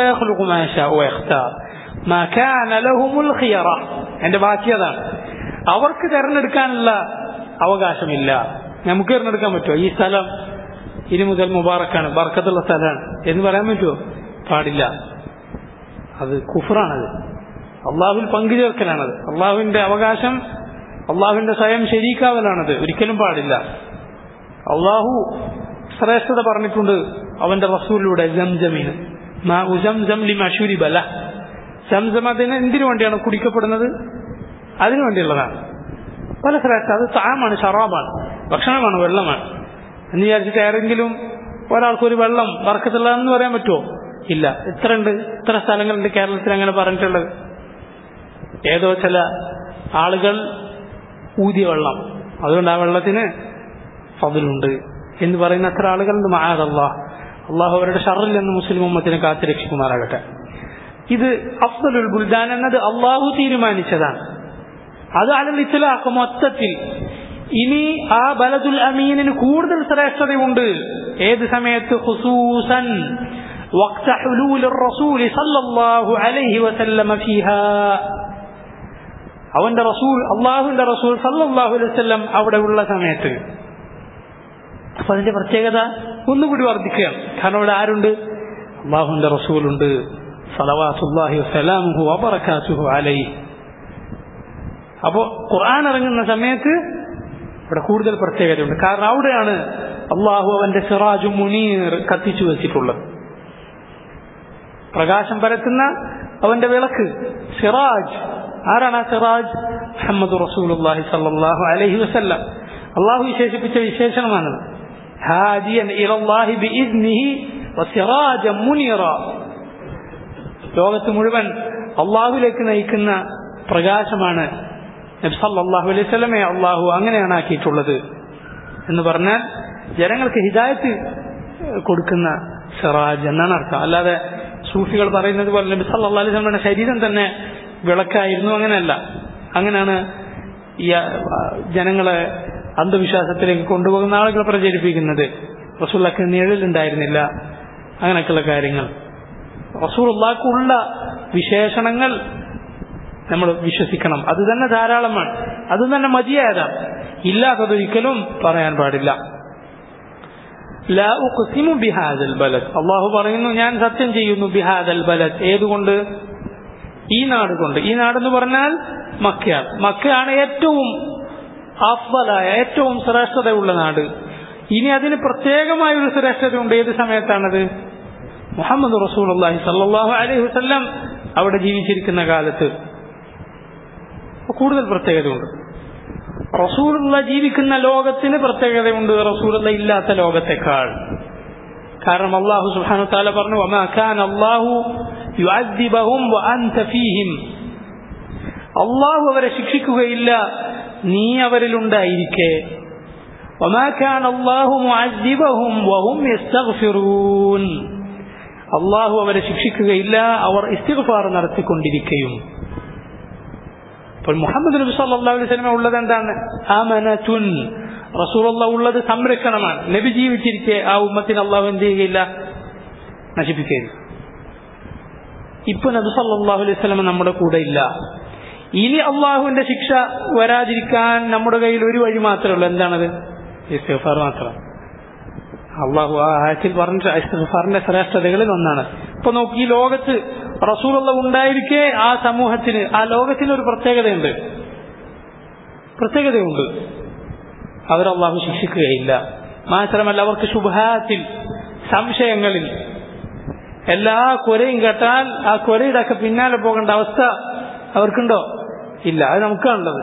എന്റെ ബാക്കി അതാണ് അവർക്ക് തിരഞ്ഞെടുക്കാനുള്ള അവകാശമില്ല നമുക്ക് തിരഞ്ഞെടുക്കാൻ പറ്റുമോ ഈ സ്ഥലം ഇനി മുതൽ മുബാറക്കാണ് ബർക്കത്തുള്ള സ്ഥലമാണ് എന്ന് പറയാൻ പറ്റുമോ പാടില്ല അത് കുഫറാണത് അള്ളാഹുവിൽ പങ്കുചേർക്കലാണത് അള്ളാഹുവിന്റെ അവകാശം അള്ളാഹുവിന്റെ സ്വയം ശരീക്കാവലാണത് ഒരിക്കലും പാടില്ല അള്ളാഹു ശ്രേഷ്ഠത പറഞ്ഞിട്ടുണ്ട് അവന്റെ റസൂലിലൂടെ ജംജമിന് ബല സംസം അതിന് എന്തിനു വേണ്ടിയാണ് കുടിക്കപ്പെടുന്നത് അതിനു വേണ്ടിയുള്ളതാണ് പല ശ്രേഷ്ഠ അത് താമാണ് ഷറാബാണ് ഭക്ഷണമാണ് വെള്ളമാണ് എന്ന് വിചാരിച്ചിട്ട് ആരെങ്കിലും ഒരാൾക്ക് ഒരു വെള്ളം വറക്കത്തുള്ളതെന്ന് പറയാൻ പറ്റുമോ ഇല്ല എത്ര ഉണ്ട് എത്ര സ്ഥലങ്ങളുണ്ട് കേരളത്തിൽ അങ്ങനെ പറഞ്ഞിട്ടുള്ളത് ഏതോ ചില ആളുകൾ ഊതിയ വെള്ളം അതുകൊണ്ട് ആ വെള്ളത്തിന് ഫതിലുണ്ട് എന്ന് പറയുന്ന അത്ര ആളുകളുണ്ട് മഹാദല്ലാ അള്ളാഹു അവരുടെ ഷറിൽ നിന്ന് മുസ്ലിം ഉമ്മത്തിനെ കാത്തുരക്ഷിക്കുമാറാകട്ടെ ഇത് അഫ്സലുൽ ബുൽദാൻ എന്നത് അള്ളാഹു തീരുമാനിച്ചതാണ് അത് അലൽ ഇസ്ലാഖ് മൊത്തത്തിൽ ഇനി ആ ബലദുൽ അമീനിന് കൂടുതൽ ശ്രേഷ്ഠതയുണ്ട് ഏത് സമയത്ത് ഖുസൂസൻ وقت حلول الرسول صلى الله عليه وسلم فيها അവന്റെ റസൂൽ അള്ളാഹുവിന്റെ റസൂൽ സല്ലാഹു അലൈഹി വസല്ലം അവിടെ ഉള്ള സമയത്ത് അപ്പൊ അതിന്റെ പ്രത്യേകത ഒന്നുകൂടി വർദ്ധിക്കുകയാണ് കാരണം ഇവിടെ ആരുണ്ട് അള്ളാഹുവിന്റെ റസൂലുണ്ട് സലവാസുല്ലാഹി വസ്സലാമുഹു വബറകാതുഹു അലൈഹി അപ്പോൾ ഖുർആൻ ഇറങ്ങുന്ന സമയത്ത് ഇവിടെ കൂടുതൽ പ്രത്യേകതയുണ്ട് കാരണം അവിടെയാണ് അള്ളാഹു അവന്റെ സിറാജു മുനീർ കത്തിച്ചു വെച്ചിട്ടുള്ളത് പ്രകാശം പരത്തുന്ന അവന്റെ വിളക്ക് സിറാജ് ആരാണ് ആ സിറാജ് മുഹമ്മദ് റസൂലുള്ളാഹി സല്ലല്ലാഹു അലൈഹി വസല്ലം അള്ളാഹു വിശേഷിപ്പിച്ച വിശേഷണമാണ് ഹാദിയൻ ഇലല്ലാഹി ബിഇദ്നിഹി വസിറാജൻ മുനീറ ലോകത്ത് മുഴുവൻ അള്ളാഹുലേക്ക് നയിക്കുന്ന പ്രകാശമാണ് നബി സല്ലല്ലാഹു അലൈഹി വസല്ലമയെ അള്ളാഹു അങ്ങനെയാണ് ആക്കിയിട്ടുള്ളത് എന്ന് പറഞ്ഞാൽ ജനങ്ങൾക്ക് ഹിദായത്ത് കൊടുക്കുന്ന സിറാജ് എന്നാണ് അർത്ഥം അല്ലാതെ സൂഫികൾ പറയുന്നത് പോലെ നബി സല്ലല്ലാഹു അലൈഹി വസല്ലമയുടെ ശരീരം തന്നെ വിളക്കായിരുന്നു അങ്ങനെയല്ല അങ്ങനെയാണ് ഈ ജനങ്ങളെ അന്ധവിശ്വാസത്തിലേക്ക് കൊണ്ടുപോകുന്ന ആളുകൾ പ്രചരിപ്പിക്കുന്നത് റസൂള്ളക്ക് നിഴലുണ്ടായിരുന്നില്ല അങ്ങനെയൊക്കെയുള്ള കാര്യങ്ങൾ റസൂള്ളക്കുള്ള വിശേഷണങ്ങൾ നമ്മൾ വിശ്വസിക്കണം അത് തന്നെ ധാരാളമാണ് അത് തന്നെ മതിയായതാണ് ഇല്ലാത്തതൊരിക്കലും പറയാൻ പാടില്ല ബിഹാദൽ ബലത് അള്ളാഹു പറയുന്നു ഞാൻ സത്യം ചെയ്യുന്നു ബിഹാദൽ ബലത് ഏതുകൊണ്ട് ഈ നാട് കൊണ്ട് ഈ നാടെന്ന് പറഞ്ഞാൽ മക്കയാണ് മക്കയാണ് ഏറ്റവും അഫ്ബലായ ഏറ്റവും ശ്രേഷ്ഠതയുള്ള നാട് ഇനി അതിന് പ്രത്യേകമായ ഒരു ശ്രേഷ്ഠതയുണ്ട് ഏത് സമയത്താണത് മുഹമ്മദ് റസൂൽ അള്ളാഹി സല്ലാഹു അലൈഹി വസ്ല്ലാം അവിടെ ജീവിച്ചിരിക്കുന്ന കാലത്ത് കൂടുതൽ പ്രത്യേകതയുണ്ട് റസൂലുള്ള ജീവിക്കുന്ന ലോകത്തിന് പ്രത്യേകതയുണ്ട് റസൂലുള്ള ഇല്ലാത്ത ലോകത്തെക്കാൾ കാരണം അള്ളാഹു സുബ്ഹാനഹു തആല പറഞ്ഞു വമാ കാന അല്ലാഹു യുഅദ്ദിബഹും വഅൻത ഫീഹിം അള്ളാഹു അവരെ ശിക്ഷിക്കുകയില്ല നീ അവരിലുണ്ടായിരിക്കെ വമാ കാന അല്ലാഹു മുഅദ്ദിബഹും വഹും യസ്തഗ്ഫിറൂൻ അള്ളാഹു അവരെ ശിക്ഷിക്കുകയില്ല അവർ ഇസ്തിഗ്ഫാർ നടത്തിക്കൊണ്ടിരിക്കുകയും അപ്പോൾ മുഹമ്മദ് നബി സല്ലല്ലാഹു അലൈഹി വസല്ലം ഉള്ളത് എന്താണ് അമനതുൻ റസൂലുള്ള ഉള്ളത് സംരക്ഷണമാണ് നബി ജീവിച്ചിരിക്കെ ആ ഉമ്മത്തിന് അള്ളാഹു എന്ത് ചെയ്യുകയില്ല നശിപ്പിക്കുകയില്ല ഇപ്പൊ നബി സല്ലല്ലാഹു അലൈഹി വസല്ലം നമ്മുടെ കൂടെ ഇല്ല ഇനി അള്ളാഹുവിന്റെ ശിക്ഷ വരാതിരിക്കാൻ നമ്മുടെ കയ്യിൽ ഒരു വഴി മാത്രമേ ഉള്ളൂ എന്താണത് ഇസ്തിഗ്ഫാർ മാത്രം അള്ളാഹു ആ ആയത്തിൽ പറഞ്ഞ ഇസ്തിഗ്ഫാറിന്റെ ശ്രേഷ്ഠതകളിൽ ഒന്നാണ് ഇപ്പൊ നോക്കി ഈ ലോകത്ത് റസൂലുള്ള ഉണ്ടായിരിക്കെ ആ സമൂഹത്തിന് ആ ലോകത്തിന് ഒരു പ്രത്യേകതയുണ്ട് പ്രത്യേകതയുണ്ട് അവരല്ലാഹു ശിക്ഷിക്കുകയില്ല മാത്രമല്ല അവർക്ക് ശുഭാത്തിൽ സംശയങ്ങളിൽ എല്ലാ കുരയും കേട്ടാൽ ആ കുരയുടെ ഒക്കെ പിന്നാലെ പോകേണ്ട അവസ്ഥ അവർക്കുണ്ടോ ഇല്ല അത് നമുക്കാണുള്ളത്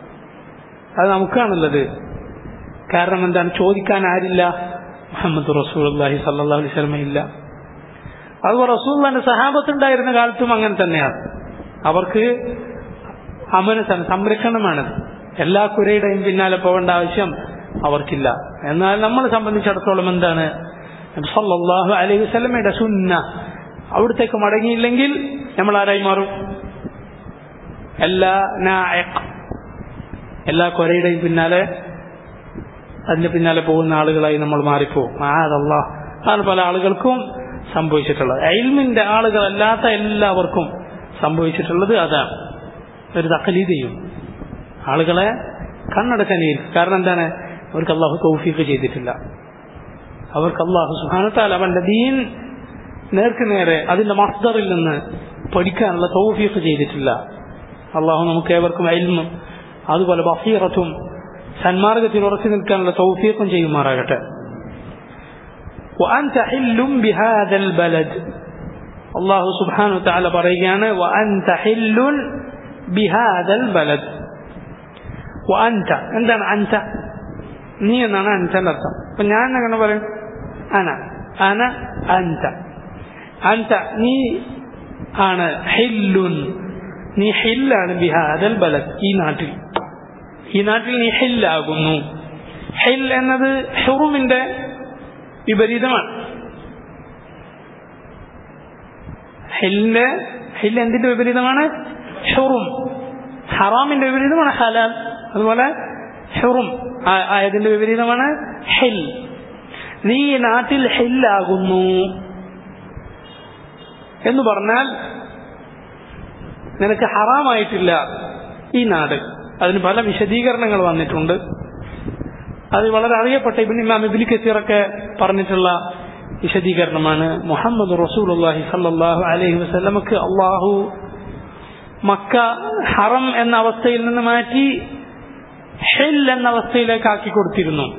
അത് നമുക്കാണുള്ളത് കാരണം എന്താണ് ചോദിക്കാൻ ആരില്ല മുഹമ്മദ് റസൂലി സല്ലാ അലൈഹി സ്വലമ ഇല്ല അതുപോലെ റസൂള്ളാന്റെ സഹാബത്തുണ്ടായിരുന്ന കാലത്തും അങ്ങനെ തന്നെയാണ് അവർക്ക് അമനസാണ് സംരക്ഷണമാണത് എല്ലാ കുരയുടെയും പിന്നാലെ പോകേണ്ട ആവശ്യം അവർക്കില്ല എന്നാൽ നമ്മളെ സംബന്ധിച്ചിടത്തോളം എന്താണ് സല്ലല്ലാഹു അലൈഹി വസല്ലമയുടെ സുന്ന അവിടത്തേക്ക് മടങ്ങിയില്ലെങ്കിൽ നമ്മൾ ആരായി മാറും എല്ലാ നായക് എല്ലാ കൊരയുടെയും പിന്നാലെ അതിന്റെ പിന്നാലെ പോകുന്ന ആളുകളായി നമ്മൾ മാറിപ്പോവും ആദല്ല അതാണ് പല ആളുകൾക്കും സംഭവിച്ചിട്ടുള്ളത് എൽമിന്റെ ആളുകളല്ലാത്ത എല്ലാവർക്കും സംഭവിച്ചിട്ടുള്ളത് അതാണ് ഒരു തക്കലീതയും ആളുകളെ കണ്ണടക്കാനേയും കാരണം എന്താണ് അവർക്ക് അള്ളാഹു തൗഫീഖ് ചെയ്തിട്ടില്ല അവർക്ക് അള്ളാഹു സുഹാനത്താൽ അവന്റെ ദീൻ നേർക്ക് നേരെ അതിന്റെ മസ്ദറിൽ നിന്ന് പഠിക്കാനുള്ള തൗഫീഖ് ചെയ്തിട്ടില്ല അള്ളാഹു നമുക്ക് ഏവർക്കും അയൽമും അതുപോലെ ബഫീറത്തും സന്മാർഗത്തിൽ ഉറച്ചു നിൽക്കാനുള്ള തൗഫീഖും ചെയ്യുമാറാകട്ടെ وأنت حل بهذا البلد الله سبحانه وتعالى പറയുകയാണ് وأنت حل بهذا البلد وأنت എന്താണ് أنت നീ എന്നാണ് അൻറ്റന്റെ അർത്ഥം അപ്പൊ ഞാൻ അങ്ങനെ പറയും അന അന അൻത അൻത നീ ആണ് ഹില്ലുൻ നീ ഹില്ലാണ് ബിഹാദൽ ബലത് ഈ നാട്ടിൽ ഈ നാട്ടിൽ നീ ഹില്ലാകുന്നു ഹിൽ എന്നത് ഹുറുമിന്റെ വിപരീതമാണ് ഹില്ലിന്റെ ഹിൽ എന്തിന്റെ വിപരീതമാണ് ഹുറും ഹറാമിന്റെ വിപരീതമാണ് ഹലാൽ അതുപോലെ ഹുറും ആയതിന്റെ വിപരീതമാണ് ഹിൽ നീ നാട്ടിൽ ഹില്ലാകുന്നു എന്ന് പറഞ്ഞാൽ നിനക്ക് ഹറാമായിട്ടില്ല ഈ നാട് അതിന് പല വിശദീകരണങ്ങൾ വന്നിട്ടുണ്ട് അത് വളരെ അറിയപ്പെട്ട ഇബിൻ ഇമാം ഇബിലി കസീറൊക്കെ പറഞ്ഞിട്ടുള്ള വിശദീകരണമാണ് മുഹമ്മദ് റസൂലുള്ളാഹി സല്ലല്ലാഹു അലൈഹി വസല്ലമക്ക് അള്ളാഹു മക്ക ഹറം എന്ന അവസ്ഥയിൽ നിന്ന് മാറ്റി ഹെൽ എന്ന അവസ്ഥയിലേക്ക് ആക്കി കൊടുത്തിരുന്നു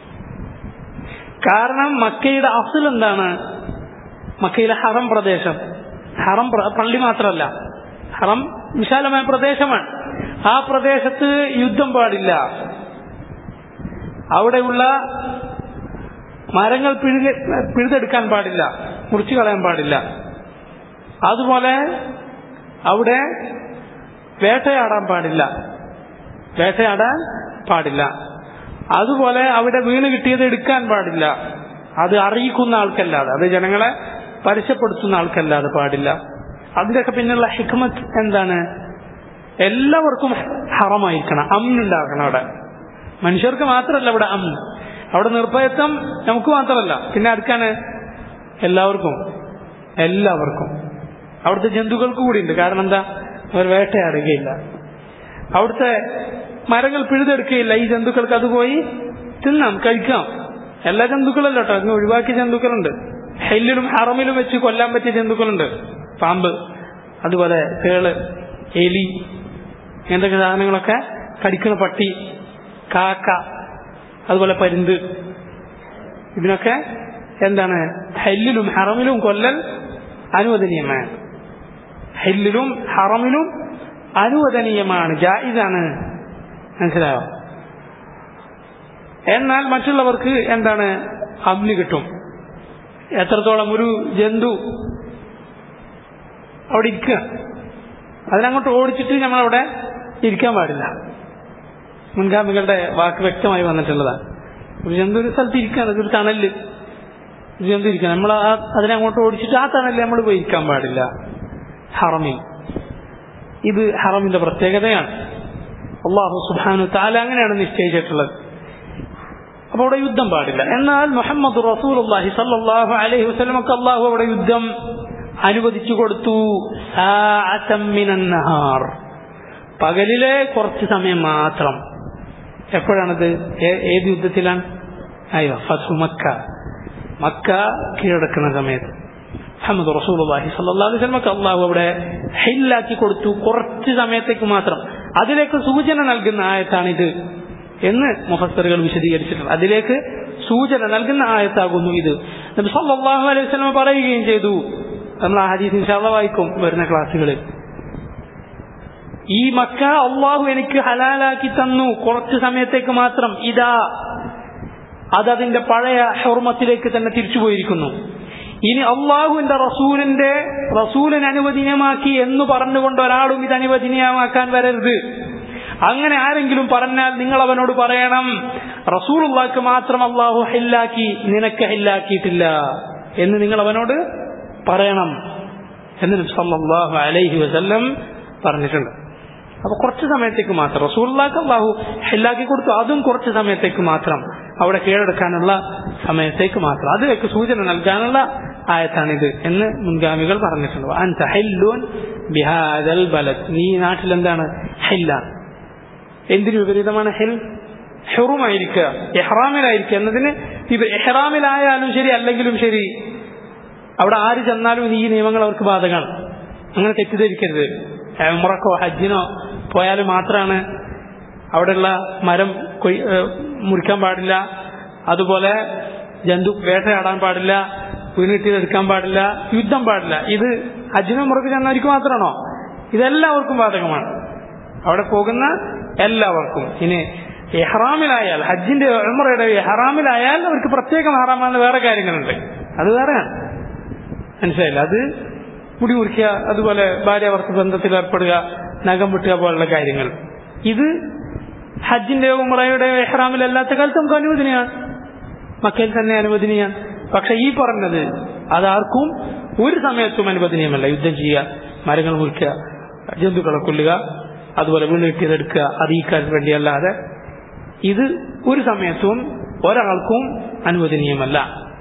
കാരണം മക്കയുടെ അസുൽ എന്താണ് മക്കയിലെ ഹറം പ്രദേശം ഹറം പ്ര- പള്ളി മാത്രമല്ല ഹറം വിശാലമായ പ്രദേശമാണ് ആ പ്രദേശത്ത് യുദ്ധം പാടില്ല അവിടെയുള്ള മരങ്ങൾ പിഴുക പിഴുതെടുക്കാൻ പാടില്ല മുറിച്ചു കളയാൻ പാടില്ല അതുപോലെ അവിടെ വേട്ടയാടാൻ പാടില്ല വേട്ടയാടാൻ പാടില്ല അതുപോലെ അവിടെ വീണ് കിട്ടിയത് എടുക്കാൻ പാടില്ല അത് അറിയിക്കുന്ന ആൾക്കല്ലാതെ അത് ജനങ്ങളെ പരസ്യപ്പെടുത്തുന്ന ആൾക്കല്ലാതെ പാടില്ല അതിന്റെയൊക്കെ പിന്നുള്ള ഹിക്മത്ത് എന്താണ് എല്ലാവർക്കും ഹറമായിരിക്കണം അമ്നുണ്ടാകണം അവിടെ മനുഷ്യർക്ക് മാത്രമല്ല അവിടെ അമ്ന് അവിടെ നിർഭയത്വം നമുക്ക് മാത്രമല്ല പിന്നെ അടുക്കാണ് എല്ലാവർക്കും എല്ലാവർക്കും അവിടുത്തെ ജന്തുക്കൾക്ക് കൂടി ഉണ്ട് കാരണം എന്താ അവർ വേട്ടയാടുകയില്ല അവിടുത്തെ മരങ്ങൾ പിഴുതെടുക്കുകയില്ല ഈ ജന്തുക്കൾക്ക് അത് പോയി തിന്നാം കഴിക്കാം എല്ലാ ജന്തുക്കളല്ല കേട്ടോ അങ്ങ് ഒഴിവാക്കിയ ജന്തുക്കളുണ്ട് ഹെല്ലിലും ഹറമിലും വെച്ച് കൊല്ലാൻ പറ്റിയ ജന്തുക്കളുണ്ട് പാമ്പ് അതുപോലെ തേള് എലി ഇങ്ങനത്തെ സാധനങ്ങളൊക്കെ കടിക്കുന്ന പട്ടി കാക്ക അതുപോലെ പരുന്ത് ഇതിനൊക്കെ എന്താണ് ഹെല്ലിലും ഹറമിലും കൊല്ലൽ അനുവദനീയമാണ് ഹെല്ലിലും ഹറമിലും അനുവദനീയമാണ് ജായിദാണ് മനസ്സിലായോ എന്നാൽ മറ്റുള്ളവർക്ക് എന്താണ് അമ്നി കിട്ടും എത്രത്തോളം ഒരു ജന്തു അവിടെ ഇരിക്കുക അതിനങ്ങോട്ട് ഓടിച്ചിട്ട് നമ്മളവിടെ ഇരിക്കാൻ പാടില്ല മുൻഗാമികളുടെ വാക്ക് വ്യക്തമായി വന്നിട്ടുള്ളതാണ് ഒരു ജന്തു ഒരു സ്ഥലത്ത് ഇരിക്കുകയാണ് ഒരു തണല് ഒരു ജന്തു ഇരിക്കുക നമ്മൾ ആ അതിനങ്ങോട്ട് ഓടിച്ചിട്ട് ആ തണലിൽ നമ്മൾ പോയി ഇരിക്കാൻ പാടില്ല ഹറമിൽ ഇത് ഹറമിന്റെ പ്രത്യേകതയാണ് അള്ളാഹു സുബാനു താല അങ്ങനെയാണ് നിശ്ചയിച്ചിട്ടുള്ളത് അപ്പൊ അവിടെ യുദ്ധം പാടില്ല എന്നാൽ മുഹമ്മദ് റസൂൽ അള്ളാഹി സല്ലാഹു അലൈഹി വസ്ലമക്ക് അള്ളാഹു അവിടെ യുദ്ധം അനുവദിച്ചു കൊടുത്തു സാഅത്തം മിനൻ നഹാർ. പകലിലെ കുറച്ച് സമയം മാത്രം എപ്പോഴാണത് ഏ- ഏത് യുദ്ധത്തിലാണ് അയ്യോ ഫത്ഹു മക്ക മക്ക കീഴടക്കുന്ന സമയത്ത് മുഹമ്മദ് റസൂലുള്ളാഹി സ്വല്ലല്ലാഹു അലൈഹി വസല്ലമക്ക് അള്ളാഹു അവിടെ ഹില്ലാക്കി കൊടുത്തു കുറച്ച് സമയത്തേക്ക് മാത്രം അതിലേക്ക് സൂചന നൽകുന്ന ആയത്താണിത് എന്ന് മുഫസ്സറുകൾ വിശദീകരിച്ചിട്ടുണ്ട് അതിലേക്ക് സൂചന നൽകുന്ന ആയത്താകുന്നു ഇത് നബി സല്ലല്ലാഹു അലൈഹി വസല്ലം പറയുകയും ചെയ്തു നമ്മൾ ആ ഹദീസ് ഇൻഷാല്ല വായിക്കും വരുന്ന ക്ലാസ്സുകളിൽ ഈ മക്ക അള്ളാഹു എനിക്ക് ഹലാലാക്കി തന്നു കുറച്ച് സമയത്തേക്ക് മാത്രം ഇതാ അതതിന്റെ പഴയ ഹെർമത്തിലേക്ക് തന്നെ തിരിച്ചുപോയിരിക്കുന്നു ഇനി അള്ളാഹുവിന്റെ റസൂലിന്റെ റസൂലിന് അനുവദനീയമാക്കി എന്ന് പറഞ്ഞുകൊണ്ട് ഒരാളും ഇത് അനുവദനീയമാക്കാൻ വരരുത് അങ്ങനെ ആരെങ്കിലും പറഞ്ഞാൽ നിങ്ങൾ അവനോട് പറയണം റസൂലുള്ളാക്ക് മാത്രം അള്ളാഹു ഹില്ലാക്കി നിനക്ക് ഹില്ലാക്കിയിട്ടില്ല എന്ന് നിങ്ങൾ അവനോട് പറയണം എന്ന് നബി സല്ലല്ലാഹു അലൈഹി വസല്ലം പറഞ്ഞിട്ടുണ്ട് അപ്പൊ കുറച്ച് സമയത്തേക്ക് മാത്രം റസൂള്ളാക്ക് അള്ളാഹു ഹില്ലാക്കി കൊടുത്തു അതും കുറച്ച് സമയത്തേക്ക് മാത്രം അവിടെ കീഴടക്കാനുള്ള സമയത്തേക്ക് മാത്രം അതിലേക്ക് സൂചന നൽകാനുള്ള ആയത്താണിത് എന്ന് മുൻഗാമികൾ പറഞ്ഞിട്ടുണ്ട് അൻത ഹില്ലൂൻ ബിഹാദൽ ബലദ് നീ നാട്ടിൽ എന്താണ് ഹില്ലാണ് എന്തിനു വിപരീതമാണ് ഹിൽ ഹെറുമായിരിക്കുക എഹ്റാമിലായിരിക്കുക എന്നതിന് ഇത് എഹ്റാമിലായാലും ശരി അല്ലെങ്കിലും ശരി അവിടെ ആര് ചെന്നാലും ഈ നിയമങ്ങൾ അവർക്ക് ബാധകമാണ് അങ്ങനെ തെറ്റിദ്ധരിക്കരുത് ഉമ്രക്കോ ഹജ്ജിനോ പോയാൽ മാത്രമാണ് അവിടെയുള്ള മരം കൊയ്- ഏഹ് മുറിക്കാൻ പാടില്ല അതുപോലെ ജന്തു വേട്ടയാടാൻ പാടില്ല വീണിട്ടെടുക്കാൻ പാടില്ല യുദ്ധം പാടില്ല ഇത് ഹജ്ജിനോ ഉമ്രക്ക് ചെന്നവർക്ക് മാത്രമാണോ ഇതെല്ലാവർക്കും ബാധകമാണ് അവിടെ പോകുന്ന എല്ലാവർക്കും ഇനി എഹ്റാമിലായാൽ ഹജ്ജിന്റെ ഉമ്രയുടെ എഹ്റാമിലായാൽ അവർക്ക് പ്രത്യേകം ഹറാമാകുന്ന വേറെ കാര്യങ്ങളുണ്ട് അത് വേറെയാണ് മനസ്സിലായില്ല അത് മുടി മുറിക്കുക അതുപോലെ ഭാര്യാവർത്ത ബന്ധത്തിൽ ഏർപ്പെടുക നഖം വെട്ടുക പോലുള്ള കാര്യങ്ങൾ ഇത് ഹജ്ജിന്റെ ഉമ്രയുടെ എഹ്റാമിൽ അല്ലാത്ത കാലത്ത് നമുക്ക് അനുവദനീയാണ് മക്കയിൽ തന്നെ അനുവദനീയാണ് പക്ഷെ ഈ പറഞ്ഞത് അതാർക്കും ഒരു സമയത്തും അനുവദനീയമല്ല യുദ്ധം ചെയ്യുക മരങ്ങൾ മുറിക്കുക ജന്തുക്കളെ കൊല്ലുക അതുപോലെ വീണ് കിട്ടിയതെടുക്കുക അറിയിക്കാൻ വേണ്ടിയല്ലാതെ ഇത് ഒരു സമയത്തും ഒരാൾക്കും അനുവദനീയമല്ല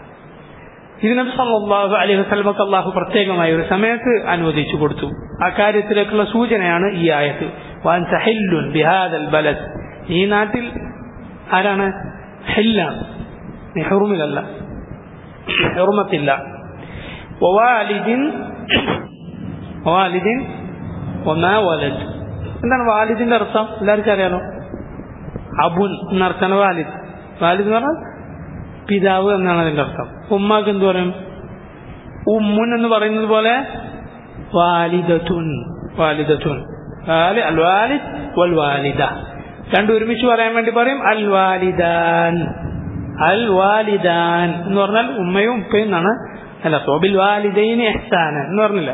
ഇത് നബി സല്ലല്ലാഹു അലൈഹി വസല്ലമക്ക് അള്ളാഹു പ്രത്യേകമായ ഒരു സമയത്ത് അനുവദിച്ചു കൊടുത്തു ആ കാര്യത്തിലേക്കുള്ള സൂചനയാണ് ഈ ആയത്ത് വാൻസ ഹില്ലുൻ ബിഹാദൽ ബലദ് ഈ നാട്ടിൽ ആരാണ് ഹില്ലാണ് നീ ഹുറുമിലല്ല ഹുറുമത്തില്ല വവാലിദിൻ വാലിദിൻ ഒന്നാ വലദ് എന്താണ് വാലിദിന്റെ അർത്ഥം എല്ലാവർക്കും അറിയാലോ അബുൻ എന്നർത്ഥമാണ് വാലിദ് വാലിദ് എന്ന് പറഞ്ഞാൽ പിതാവ് എന്നാണ് അതിന്റെ അർത്ഥം ഉമ്മാക്ക് എന്ത് പറയും ഉമ്മുൻ എന്ന് പറയുന്നത് പോലെ വാലിദത്തുൻ വാലിദത്തുൻ വാലി- അൽ വാലിദ് വൽ വാലിദ രണ്ടും ഒരുമിച്ച് പറയാൻ വേണ്ടി പറയും അൽ വാലിദാൻ അൽ വാലിദാൻ എന്ന് പറഞ്ഞാൽ ഉമ്മയും ഉപ്പയും എന്നാണ് അല്ല സോബിൽ വാലിദൈന് എഹ്സാന എന്ന് പറഞ്ഞില്ല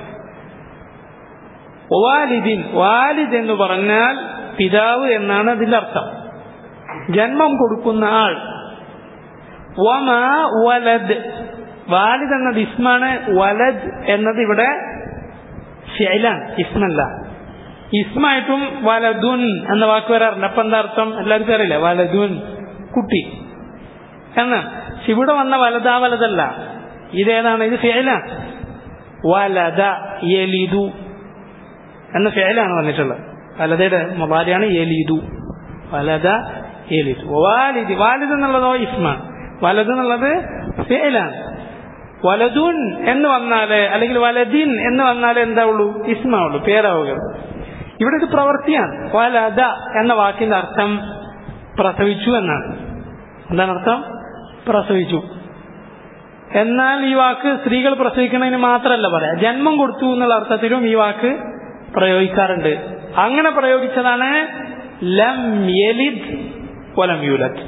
വാലിദിൻ വാലിദ് എന്ന് പറഞ്ഞാൽ പിതാവ് എന്നാണ് അതിന്റെ അർത്ഥം ജന്മം കൊടുക്കുന്ന ആൾ വമാ വലദ് വാലിദ് എന്നത് ഇസ്മാണ് വലദ് എന്നത് ഇവിടെ ഫിഅലാണ് ഇസ്മല്ല ഇസ്മായിട്ടും വലദുൻ എന്ന വാക്ക് വരാറുണ്ട് അപ്പൊ എന്താ അർത്ഥം എല്ലാവർക്കും അറിയില്ല വലദുൻ കുട്ടി എന്ന് പക്ഷെ ഇവിടെ വന്ന വലതാ വലതല്ല ഇതേതാണ് ഇത് ഫിഅലാണ് വലദ യലിദു എന്ന ഫിഅലാണ് വന്നിട്ടുള്ളത് വലതയുടെ മുബാരിയാണ് യലിദു വലദ യലിദു വാലിദ് വാലിദ് എന്നുള്ളതോ ഇസ്മാണ് വലത് എന്നുള്ളത് ഫിഅലാണ് വലതുൻ എന്ന് വന്നാല് അല്ലെങ്കിൽ വലദിൻ എന്ന് വന്നാല് എന്താ ഉള്ളൂ ഇസ്മാ ഉള്ളൂ പേരാവുകയുള്ളൂ ഇവിടെ ഇത് പ്രവൃത്തിയാണ് വലദ എന്ന വാക്കിന്റെ അർത്ഥം പ്രസവിച്ചു എന്നാണ് എന്താണ് അർത്ഥം പ്രസവിച്ചു എന്നാൽ ഈ വാക്ക് സ്ത്രീകൾ പ്രസവിക്കുന്നതിന് മാത്രമല്ല പറയാം ജന്മം കൊടുത്തു എന്നുള്ള അർത്ഥത്തിലും ഈ വാക്ക് പ്രയോഗിക്കാറുണ്ട് അങ്ങനെ പ്രയോഗിച്ചതാണ് ലം യലിദ് വലം യൂലദ്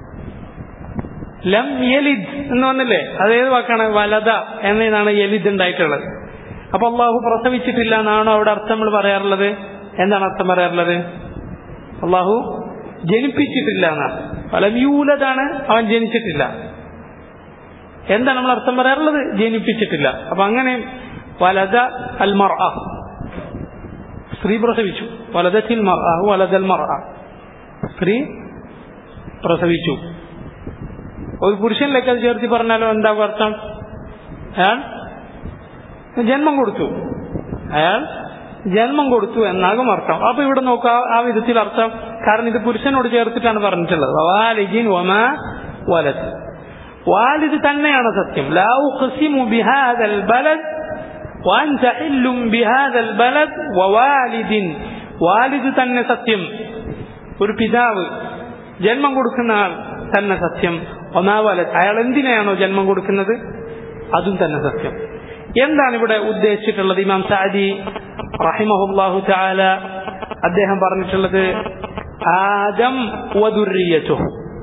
ലം യലിദ് എന്ന് പറഞ്ഞില്ലേ അതേത് വാക്കാണ് വലത എന്നതാണ് യലിദ് ഉണ്ടായിട്ടുള്ളത് അപ്പൊ അള്ളാഹു പ്രസവിച്ചിട്ടില്ല എന്നാണോ അവിടെ അർത്ഥം നമ്മൾ പറയാറുള്ളത് എന്താണ് അർത്ഥം പറയാറുള്ളത് അള്ളാഹു ജനിപ്പിച്ചിട്ടില്ല എന്നാണ് വലം യൂലതാണ് അവൻ ജനിച്ചിട്ടില്ല എന്താണ് നമ്മൾ അർത്ഥം പറയാറുള്ളത് ജനിപ്പിച്ചിട്ടില്ല അപ്പൊ അങ്ങനെ വലത അൽ മർ സ്ത്രീ പ്രസവിച്ചു വലതത്തിൽ മർ വലതൽ മർ സ്ത്രീ പ്രസവിച്ചു ഒരു പുരുഷനിലേക്ക് അത് ചേർത്തി പറഞ്ഞാലോ എന്താ അർത്ഥം അയാൾ ജന്മം കൊടുത്തു അയാൾ ജന്മം കൊടുത്തു എന്നാകും അർത്ഥം അപ്പൊ ഇവിടെ നോക്കുക ആ- ആ വിധത്തിൽ അർത്ഥം കാരണം ഇത് പുരുഷനോട് ചേർത്തിട്ടാണ് പറഞ്ഞിട്ടുള്ളത് വാലിജിൻ ഒമ വലത് വാലിദ് തന്നെയാണ് സത്യം ലാ ഉഖ്സിമു ബിഹാദൽ ബലദ് وأنت حل بهذا البلد ووالد വാലിദ് തന്നെ സത്യം ഒരു പിതാവ് ജന്മം കൊടുക്കുന്ന ആൾ തന്നെ സത്യം ഒന്നാവല അയാൾ എന്തിനെയാണോ ജന്മം കൊടുക്കുന്നത് അതും തന്നെ സത്യം എന്താണ് ഇവിടെ ഉദ്ദേശിച്ചിട്ടുള്ളത് ഇമാം സാദി റഹിമഹുല്ലാഹു ചാല അദ്ദേഹം പറഞ്ഞിട്ടുള്ളത് ആദം വദുറിയറ്റോ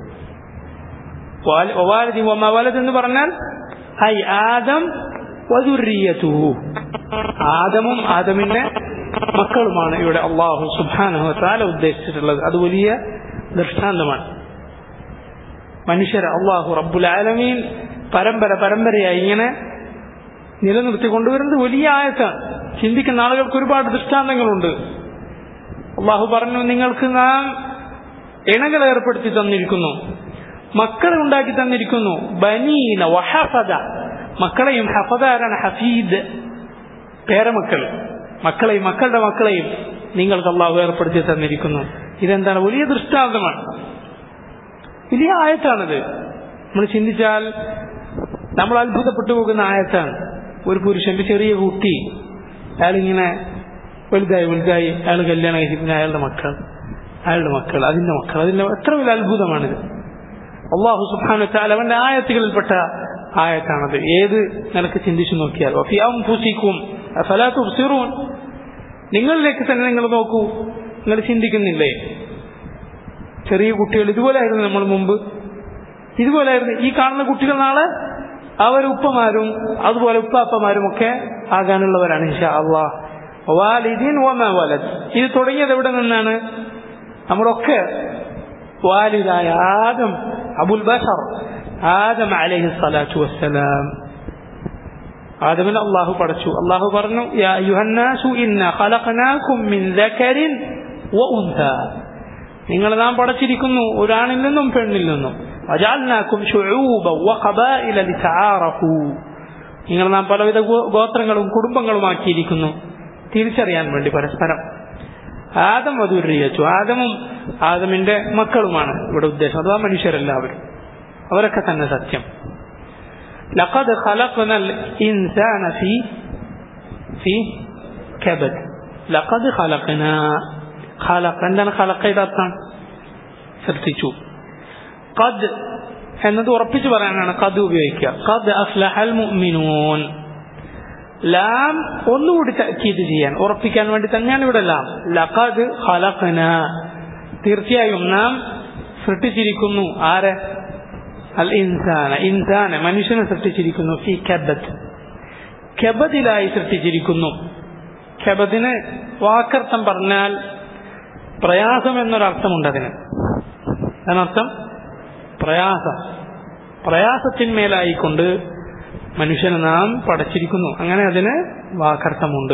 വാലിദി വമ വലത് എന്ന് പറഞ്ഞാൽ ഐ ആദം വദുറിയതുഹു ആദമും ആദമിന്റെ മക്കളുമാണ് ഇവിടെ അള്ളാഹു സുബാനഹു താല ഉദ്ദേശിച്ചിട്ടുള്ളത് അത് വലിയ ദൃഷ്ടാന്തമാണ് മനുഷ്യർ അള്ളാഹു റബ്ബുൽ ആലമീൻ പരമ്പര പരമ്പരയായി ഇങ്ങനെ നിലനിർത്തി കൊണ്ടുവരുന്നത് വലിയ ആയത്താണ് ചിന്തിക്കുന്ന ആളുകൾക്ക് ഒരുപാട് ദൃഷ്ടാന്തങ്ങളുണ്ട് അള്ളാഹു പറഞ്ഞു നിങ്ങൾക്ക് നാം ഇണകൾ ഏർപ്പെടുത്തി തന്നിരിക്കുന്നു മക്കളെ ഉണ്ടാക്കി തന്നിരിക്കുന്നു ബനീന വഹഫദ മക്കളെയും ഹഫദ ആരാണ് ഹഫീദ് പേരമക്കൾ മക്കളെയും മക്കളുടെ മക്കളെയും നിങ്ങൾക്ക് അള്ളാഹു ഏർപ്പെടുത്തി തന്നിരിക്കുന്നു ഇതെന്താണ് വലിയ ദൃഷ്ടാന്തമാണ് വലിയ ആയത്താണിത് നമ്മൾ ചിന്തിച്ചാൽ നമ്മൾ അത്ഭുതപ്പെട്ടു പോകുന്ന ആയത്താണ് ഒരു പുരുഷന്റെ ചെറിയ കുട്ടി അയാളിങ്ങനെ വലുതായി വലുതായി അയാൾ കല്യാണം കഴിച്ചിട്ട് അയാളുടെ മക്കൾ അയാളുടെ മക്കൾ അതിന്റെ മക്കൾ അതിന്റെ എത്ര വലിയ അത്ഭുതമാണിത് അള്ളാഹു സുബാനു താൽ അവന്റെ ആയത്തുകളിൽപ്പെട്ട ആയത്താണത് ഏത് നിനക്ക് ചിന്തിച്ചു നോക്കിയാൽ വഫി അൻഫുസിക്കും അഫലാ തുബ്സിറൂൻ നിങ്ങളിലേക്ക് തന്നെ നിങ്ങൾ നോക്കൂ നിങ്ങൾ ചിന്തിക്കുന്നില്ലേ ചെറിയ കുട്ടികൾ ഇതുപോലെയായിരുന്നു നമ്മൾ മുമ്പ് ഇതുപോലെയായിരുന്നു ഈ കാണുന്ന കുട്ടികൾ നാളെ അവർ ഉപ്പമാരും അതുപോലെ ഉപ്പാപ്പമാരും ഒക്കെ ആകാനുള്ളവരാണ് ഇൻഷാ അള്ളാഹ് വാലിദീൻ വമ വലദ് ഇത് തുടങ്ങിയത് എവിടെ നിന്നാണ് നമ്മുടെ ഒക്കെ വാലിദായ ആദം അബുൽ ബഷർ ആദം അലൈഹി സ്വലാത്തു വസ്സലാം ആദമിനെ അള്ളാഹു പടച്ചു അള്ളാഹു പറഞ്ഞു യാ യുഹന്നാസു ഇന്ന ഖലഖനാകും മിൻ ദകരിൻ വ ഉൻഥ നിങ്ങൾ നാം പടച്ചിരിക്കുന്നു ഒരാണിൽ നിന്നും പെണ്ണിൽ നിന്നും വജാൽനാക്കും ശുഊബ വ ഖബായില ലിതആറഫു നിങ്ങൾ നാം പലവിധ ഗോ- ഗോത്രങ്ങളും കുടുംബങ്ങളുമാക്കിയിരിക്കുന്നു തിരിച്ചറിയാൻ വേണ്ടി പരസ്പരം ആദം വധുരിയച്ചു ആദമും ആദമിന്റെ മക്കളുമാണ് ഇവിടെ ഉദ്ദേശം അഥവാ മനുഷ്യരെല്ലാവരും അവരൊക്കെ തന്നെ സത്യം ലഖദ് ഖലഖ്നൽ ഇൻസാന ഫീ ഫീ കബദ് ലഖദ് ഖലഖ്ന ഖലഖ് എന്താണ് ഖലഖയുടെ അർത്ഥം സൃഷ്ടിച്ചു ഖദ് എന്നത് ഉറപ്പിച്ചു പറയാനാണ് ഖദ് ഉപയോഗിക്കുക ഖദ് അഫ്ലഹൽ മുഅ്മിനൂൻ ലാം ഒന്നുകൂടി തക്കീത് ചെയ്യാൻ ഉറപ്പിക്കാൻ വേണ്ടി തന്നെയാണ് ഇവിടെ ലാം ലഖദ് ഖലഖ്ന തീർച്ചയായും നാം സൃഷ്ടിച്ചിരിക്കുന്നു ആരെ അൽ ഇൻസാന ഇൻസാന മനുഷ്യനെ സൃഷ്ടിച്ചിരിക്കുന്നു ഫി കബദ് കബദിലായി സൃഷ്ടിച്ചിരിക്കുന്നു കബദിന് വാക്കർത്ഥം പറഞ്ഞാൽ പ്രയാസം എന്നൊരർത്ഥമുണ്ട് അതിന് അതിനർത്ഥം പ്രയാസം പ്രയാസത്തിന്മേലായിക്കൊണ്ട് മനുഷ്യനെ നാം പടച്ചിരിക്കുന്നു അങ്ങനെ അതിന് വാക്കർത്ഥമുണ്ട്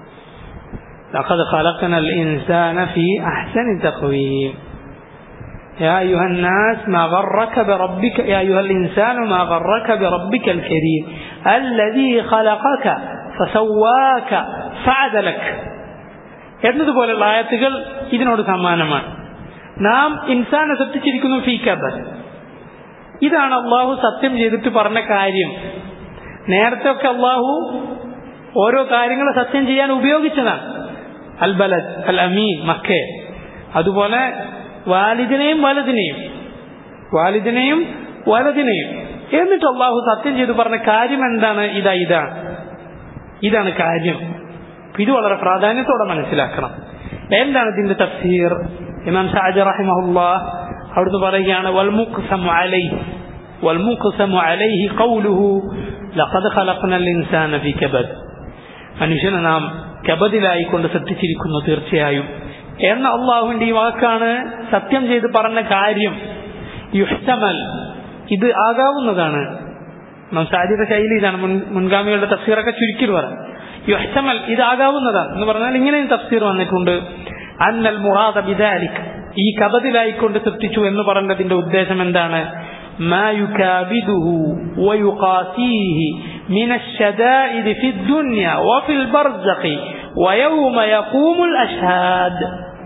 لقد خلقنا الإنسان في أحسن تقويم يا أيها الناس ما غرك بربك يا أيها الإنسان ما غرك بربك الكريم الذي خلقك فسواك فعدلك എന്നതുപോലെയുള്ള ആയത്തുകൾ ഇതിനോട് സമാനമാണ് നാം ഇൻസാനെ സൃഷ്ടിച്ചിരിക്കുന്നു ഫീ കബർ ഇതാണ് അള്ളാഹു സത്യം ചെയ്തിട്ട് പറഞ്ഞ കാര്യം നേരത്തെ ഒക്കെ അള്ളാഹു ഓരോ കാര്യങ്ങൾ സത്യം ചെയ്യാൻ ഉപയോഗിച്ചതാണ് അൽ ബലദ് അൽ അമീൻ മക്കേ അതുപോലെ വാലിദിനെയും വലതിനെയും വാലിദിനെയും വലതിനെയും എന്നിട്ട് അള്ളാഹു സത്യം ചെയ്ത് പറഞ്ഞ കാര്യം എന്താണ് ഇതാ ഇതാണ് ഇതാണ് കാര്യം ഇത് വളരെ പ്രാധാന്യത്തോടെ മനസ്സിലാക്കണം എന്താണ് ഇതിന്റെ തഫ്സീർ ഇമാം ഷാജി റഹിമഹുല്ലാ അവിടുന്ന് പറയുകയാണ് വൽമുഖ്സമു അലൈഹി വൽമുഖ്സമു അലൈഹി ഖൗലുഹു ലഖദ് ഖലഖ്നൽ ഇൻസാന ഫീ കബദ് മനുഷ്യനെ നാം കബദിലായി കൊണ്ട് സൃഷ്ടിച്ചിരിക്കുന്നു തീർച്ചയായും എന്ന അള്ളാഹുവിന്റെ ഈ വാക്കാണ് സത്യം ചെയ്ത് പറഞ്ഞ കാര്യം യുഹ്തമൽ ഇത് ആകാവുന്നതാണ് സാധ്യത ശൈലി ഇതാണ് മുൻ മുൻഗാമികളുടെ തഫ്സീറൊക്കെ ചുരുക്കി പറയാം യുഹ്തമൽ ഇതാകാവുന്നതാണ് എന്ന് പറഞ്ഞാൽ ഇങ്ങനെയും തഫ്സീർ വന്നിട്ടുണ്ട് അന്നൽ മുറാദ ബിദാലിക് ഈ കബദിലായിക്കൊണ്ട് സൃഷ്ടിച്ചു എന്ന് പറഞ്ഞതിന്റെ ഉദ്ദേശം എന്താണ് ما يكابده ويقاسيه من الشدائد في الدنيا وفي البرزخ ويوم يقوم الأشهاد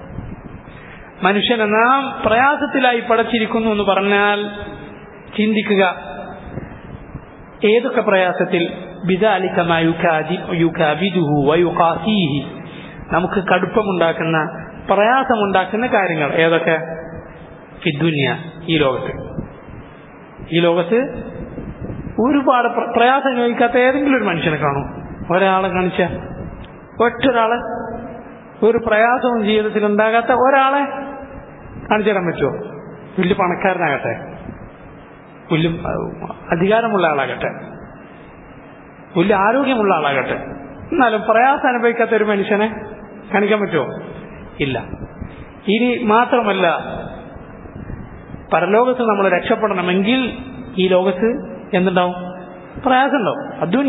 മനുഷ്യനെ നാം പ്രയാസത്തിലായി പടച്ചിരിക്കുന്നു എന്ന് പറഞ്ഞാൽ ചിന്തിക്കുക ഏതൊക്കെ പ്രയാസത്തിൽ നമുക്ക് കടുപ്പമുണ്ടാക്കുന്ന പ്രയാസമുണ്ടാക്കുന്ന കാര്യങ്ങൾ ഏതൊക്കെ ഫിദ്ദുന്യ ഈ ലോകത്ത് ഈ ലോകത്ത് ഒരുപാട് പ്രയാസം അനുഭവിക്കാത്ത ഏതെങ്കിലും ഒരു മനുഷ്യനെ കാണും ഒരാളെ കാണിച്ച ഒറ്റൊരാളെ ഒരു പ്രയാസവും ജീവിതത്തിൽ ഉണ്ടാകാത്ത ഒരാളെ കാണിച്ചു തരാൻ പറ്റുമോ വലിയ പണക്കാരനാകട്ടെ വലിയ അധികാരമുള്ള ആളാകട്ടെ വലിയ ആരോഗ്യമുള്ള ആളാകട്ടെ എന്നാലും പ്രയാസം അനുഭവിക്കാത്ത ഒരു മനുഷ്യനെ കാണിക്കാൻ പറ്റുമോ ഇല്ല ഇനി മാത്രമല്ല പരലോകത്ത് നമ്മൾ രക്ഷപ്പെടണമെങ്കിൽ ഈ ലോകത്ത് എന്തുണ്ടാവും പ്രയാസം ഉണ്ടാവും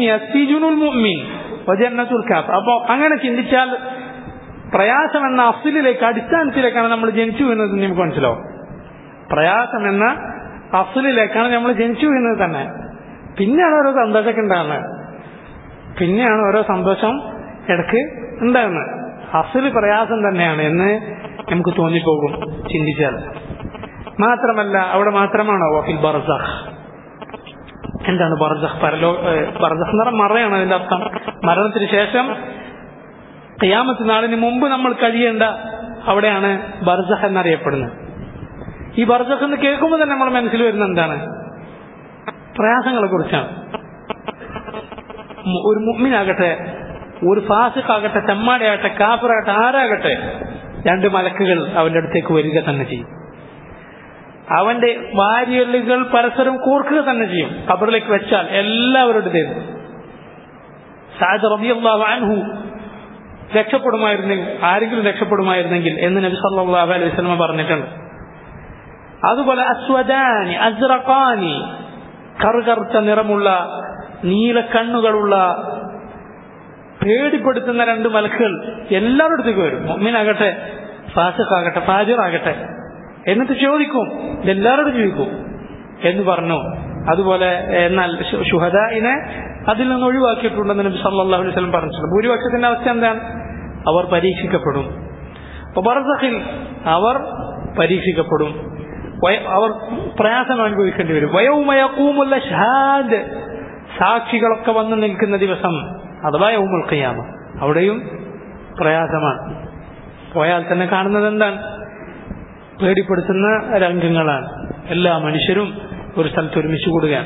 അപ്പോ അങ്ങനെ ചിന്തിച്ചാൽ പ്രയാസം എന്ന അഫിലിലേക്ക് അടിസ്ഥാനത്തിലേക്കാണ് നമ്മൾ ജനിച്ചു എന്നത് നമുക്ക് മനസ്സിലാവും പ്രയാസം എന്ന അഫിലിലേക്കാണ് നമ്മൾ ജനിച്ചു എന്നത് തന്നെ പിന്നെയാണ് ഓരോ സന്തോഷമൊക്കെ ഉണ്ടാകുന്നത് പിന്നെയാണ് ഓരോ സന്തോഷം ഇടയ്ക്ക് ഉണ്ടാകുന്നത് അഫിൽ പ്രയാസം തന്നെയാണ് എന്ന് നമുക്ക് തോന്നിപ്പോകും ചിന്തിച്ചാൽ മാത്രമല്ല അവിടെ മാത്രമാണോ വഫിൽ ബർസഖ് എന്താണ് ബർസഖ് പരലോ ബർസഖ് എന്ന് പറഞ്ഞാൽ മറയാണ് അതിന്റെ അർത്ഥം മരണത്തിന് ശേഷം ഖിയാമത്ത് നാളിന് മുമ്പ് നമ്മൾ കഴിയേണ്ട അവിടെയാണ് ബർസഖ് എന്നറിയപ്പെടുന്നത് ഈ ബർസഖ് എന്ന് കേൾക്കുമ്പോൾ തന്നെ നമ്മുടെ മനസ്സിൽ വരുന്ന എന്താണ് പ്രയാസങ്ങളെ കുറിച്ചാണ് ഒരു മുമ്മിനാകട്ടെ ഒരു ഫാസിഖാകട്ടെ തെമ്മാടിയാകട്ടെ കാപ്പറാകട്ടെ ആരാകട്ടെ രണ്ട് മലക്കുകൾ അവന്റെ അടുത്തേക്ക് വരിക തന്നെ ചെയ്യും അവന്റെ വാരിയലുകൾ പരസ്പരം കോർക്കുക തന്നെ ചെയ്യും ഖബറിലേക്ക് വെച്ചാൽ എല്ലാവരുടേതും സാദ് റബിയല്ലാഹു അൻഹു രക്ഷപ്പെടുമായിരുന്നെങ്കിൽ ആരെങ്കിലും രക്ഷപ്പെടുമായിരുന്നെങ്കിൽ എന്ന് നബി സല്ലല്ലാഹു അലൈഹി വസല്ലം പറഞ്ഞിട്ടുണ്ട് അതുപോലെ അസ്വദാനി അസ്റഖാനി കറുകറുത്ത നിറമുള്ള നീല കണ്ണുകളുള്ള പേടിപ്പെടുത്തുന്ന രണ്ട് മലക്കുകൾ എല്ലാവരുടെ അടുത്തേക്ക് വരും മൊമ്മിനാകട്ടെ ഫാസിഖാകട്ടെ ഫാജിറാകട്ടെ എന്നിട്ട് ചോദിക്കും ഇതെല്ലാവരോടും ചോദിക്കും എന്ന് പറഞ്ഞു അതുപോലെ എന്നാൽ ഷുഹദായിനെ അതിൽ നിന്ന് ഒഴിവാക്കിയിട്ടുണ്ടെന്ന് നബി സല്ലല്ലാഹു അലൈഹി വസല്ലം പറഞ്ഞിട്ടുണ്ട് ഭൂരിപക്ഷത്തിന്റെ അവസ്ഥ എന്താണ് അവർ പരീക്ഷിക്കപ്പെടും അപ്പൊ ബർസഖിൽ അവർ പരീക്ഷിക്കപ്പെടും വയ- അവർ പ്രയാസം അനുഭവിക്കേണ്ടി വരും വയവുമയക്കൂമുള്ള ഷഹാദ് സാക്ഷികളൊക്കെ വന്നു നിൽക്കുന്ന ദിവസം അഥവാ യൗമുൽ ഖിയാമ അവിടെയും പ്രയാസമാണ് പോയാൽ തന്നെ കാണുന്നത് എന്താണ് പേടിപ്പെടുത്തുന്ന രംഗങ്ങളാണ് എല്ലാ മനുഷ്യരും ഒരു സ്ഥലത്ത് ഒരുമിച്ച് കൂടുകയാണ്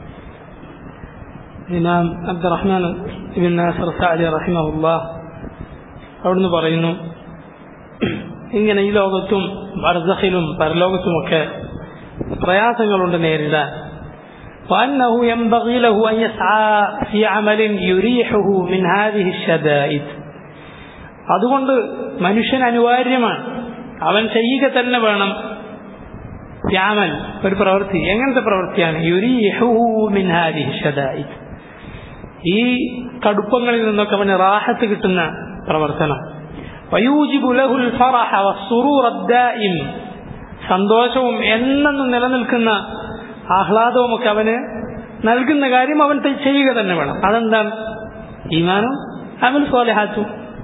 ഇമാം അബ്ദുറഹ്മാൻ ഇബിൻ നാസർ സാലി റഹിമഹുല്ലാ അവിടുന്ന് പറയുന്നു ഇങ്ങനെ ഈ ലോകത്തും ബർസഖിലും പരലോകത്തുമൊക്കെ പ്രയാസങ്ങളുണ്ട് നേരിടാൻ وأنه ينبغي له أن يسعى في عمل يريحه من هذه الشدائد അതുകൊണ്ട് മനുഷ്യൻ അനിവാര്യമാണ് അവൻ ചെയ്യുക തന്നെ വേണം യാമൽ ഒരു പ്രവൃത്തി എങ്ങനത്തെ പ്രവൃത്തിയാണ് യുരീഹുഹു മിൻ ഹാദിഹി ഷദായിദ് ഈ കടുപ്പങ്ങളിൽ നിന്നൊക്കെ അവന് റാഹത്ത് കിട്ടുന്ന പ്രവർത്തനം വയൂജിബു ലഹുൽ ഫറഹ വസ്സുറൂറ ദായിം സന്തോഷവും എന്നെന്നും നിലനിൽക്കുന്ന ആഹ്ലാദവും ഒക്കെ അവന് നൽകുന്ന കാര്യം അവൻ ത- ചെയ്യുക തന്നെ വേണം അതെന്താണ് ഈമാനും അവൻ സ്വാലിഹാത്തും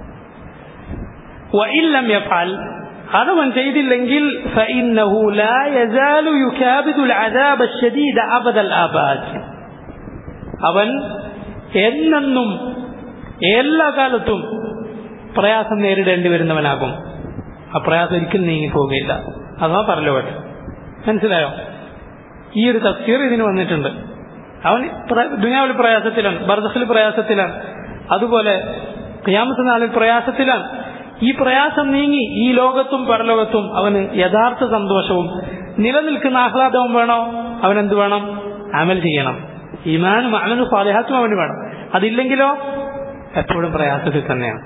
وإن لم يفعل هذا من جيد لنجل فإنه لا يزال يكابد العذاب الشديد أبد الآباد അവൻ എന്നെന്നും എല്ലാ കാലത്തും പ്രയാസം നേരിടേണ്ടി വരുന്നവനാകും ആ പ്രയാസം ഒരിക്കലും നീങ്ങി പോവുകയില്ല അതാ പരലോകത്ത് മനസ്സിലായോ ഈ ഒരു തഫ്സീർ ഇതിന് വന്നിട്ടുണ്ട് അവൻ പ്ര- ദുനിയാവിൽ പ്രയാസത്തിലാണ് ബർദഖിൽ പ്രയാസത്തിലാണ് അതുപോലെ ഖിയാമത്ത് നാളിൽ പ്രയാസത്തിലാണ് ഈ പ്രയാസം നീങ്ങി ഈ ലോകത്തും പരലോകത്തും അവന് യഥാർത്ഥ സന്തോഷവും നിലനിൽക്കുന്ന ആഹ്ലാദവും വേണോ അവൻ എന്ത് വേണം അമൽ ചെയ്യണം ഈമാനും അമലും സ്വാലിഹാത്തും അവന് വേണം അതില്ലെങ്കിലോ എപ്പോഴും പ്രയാസത്തിൽ തന്നെയാണ്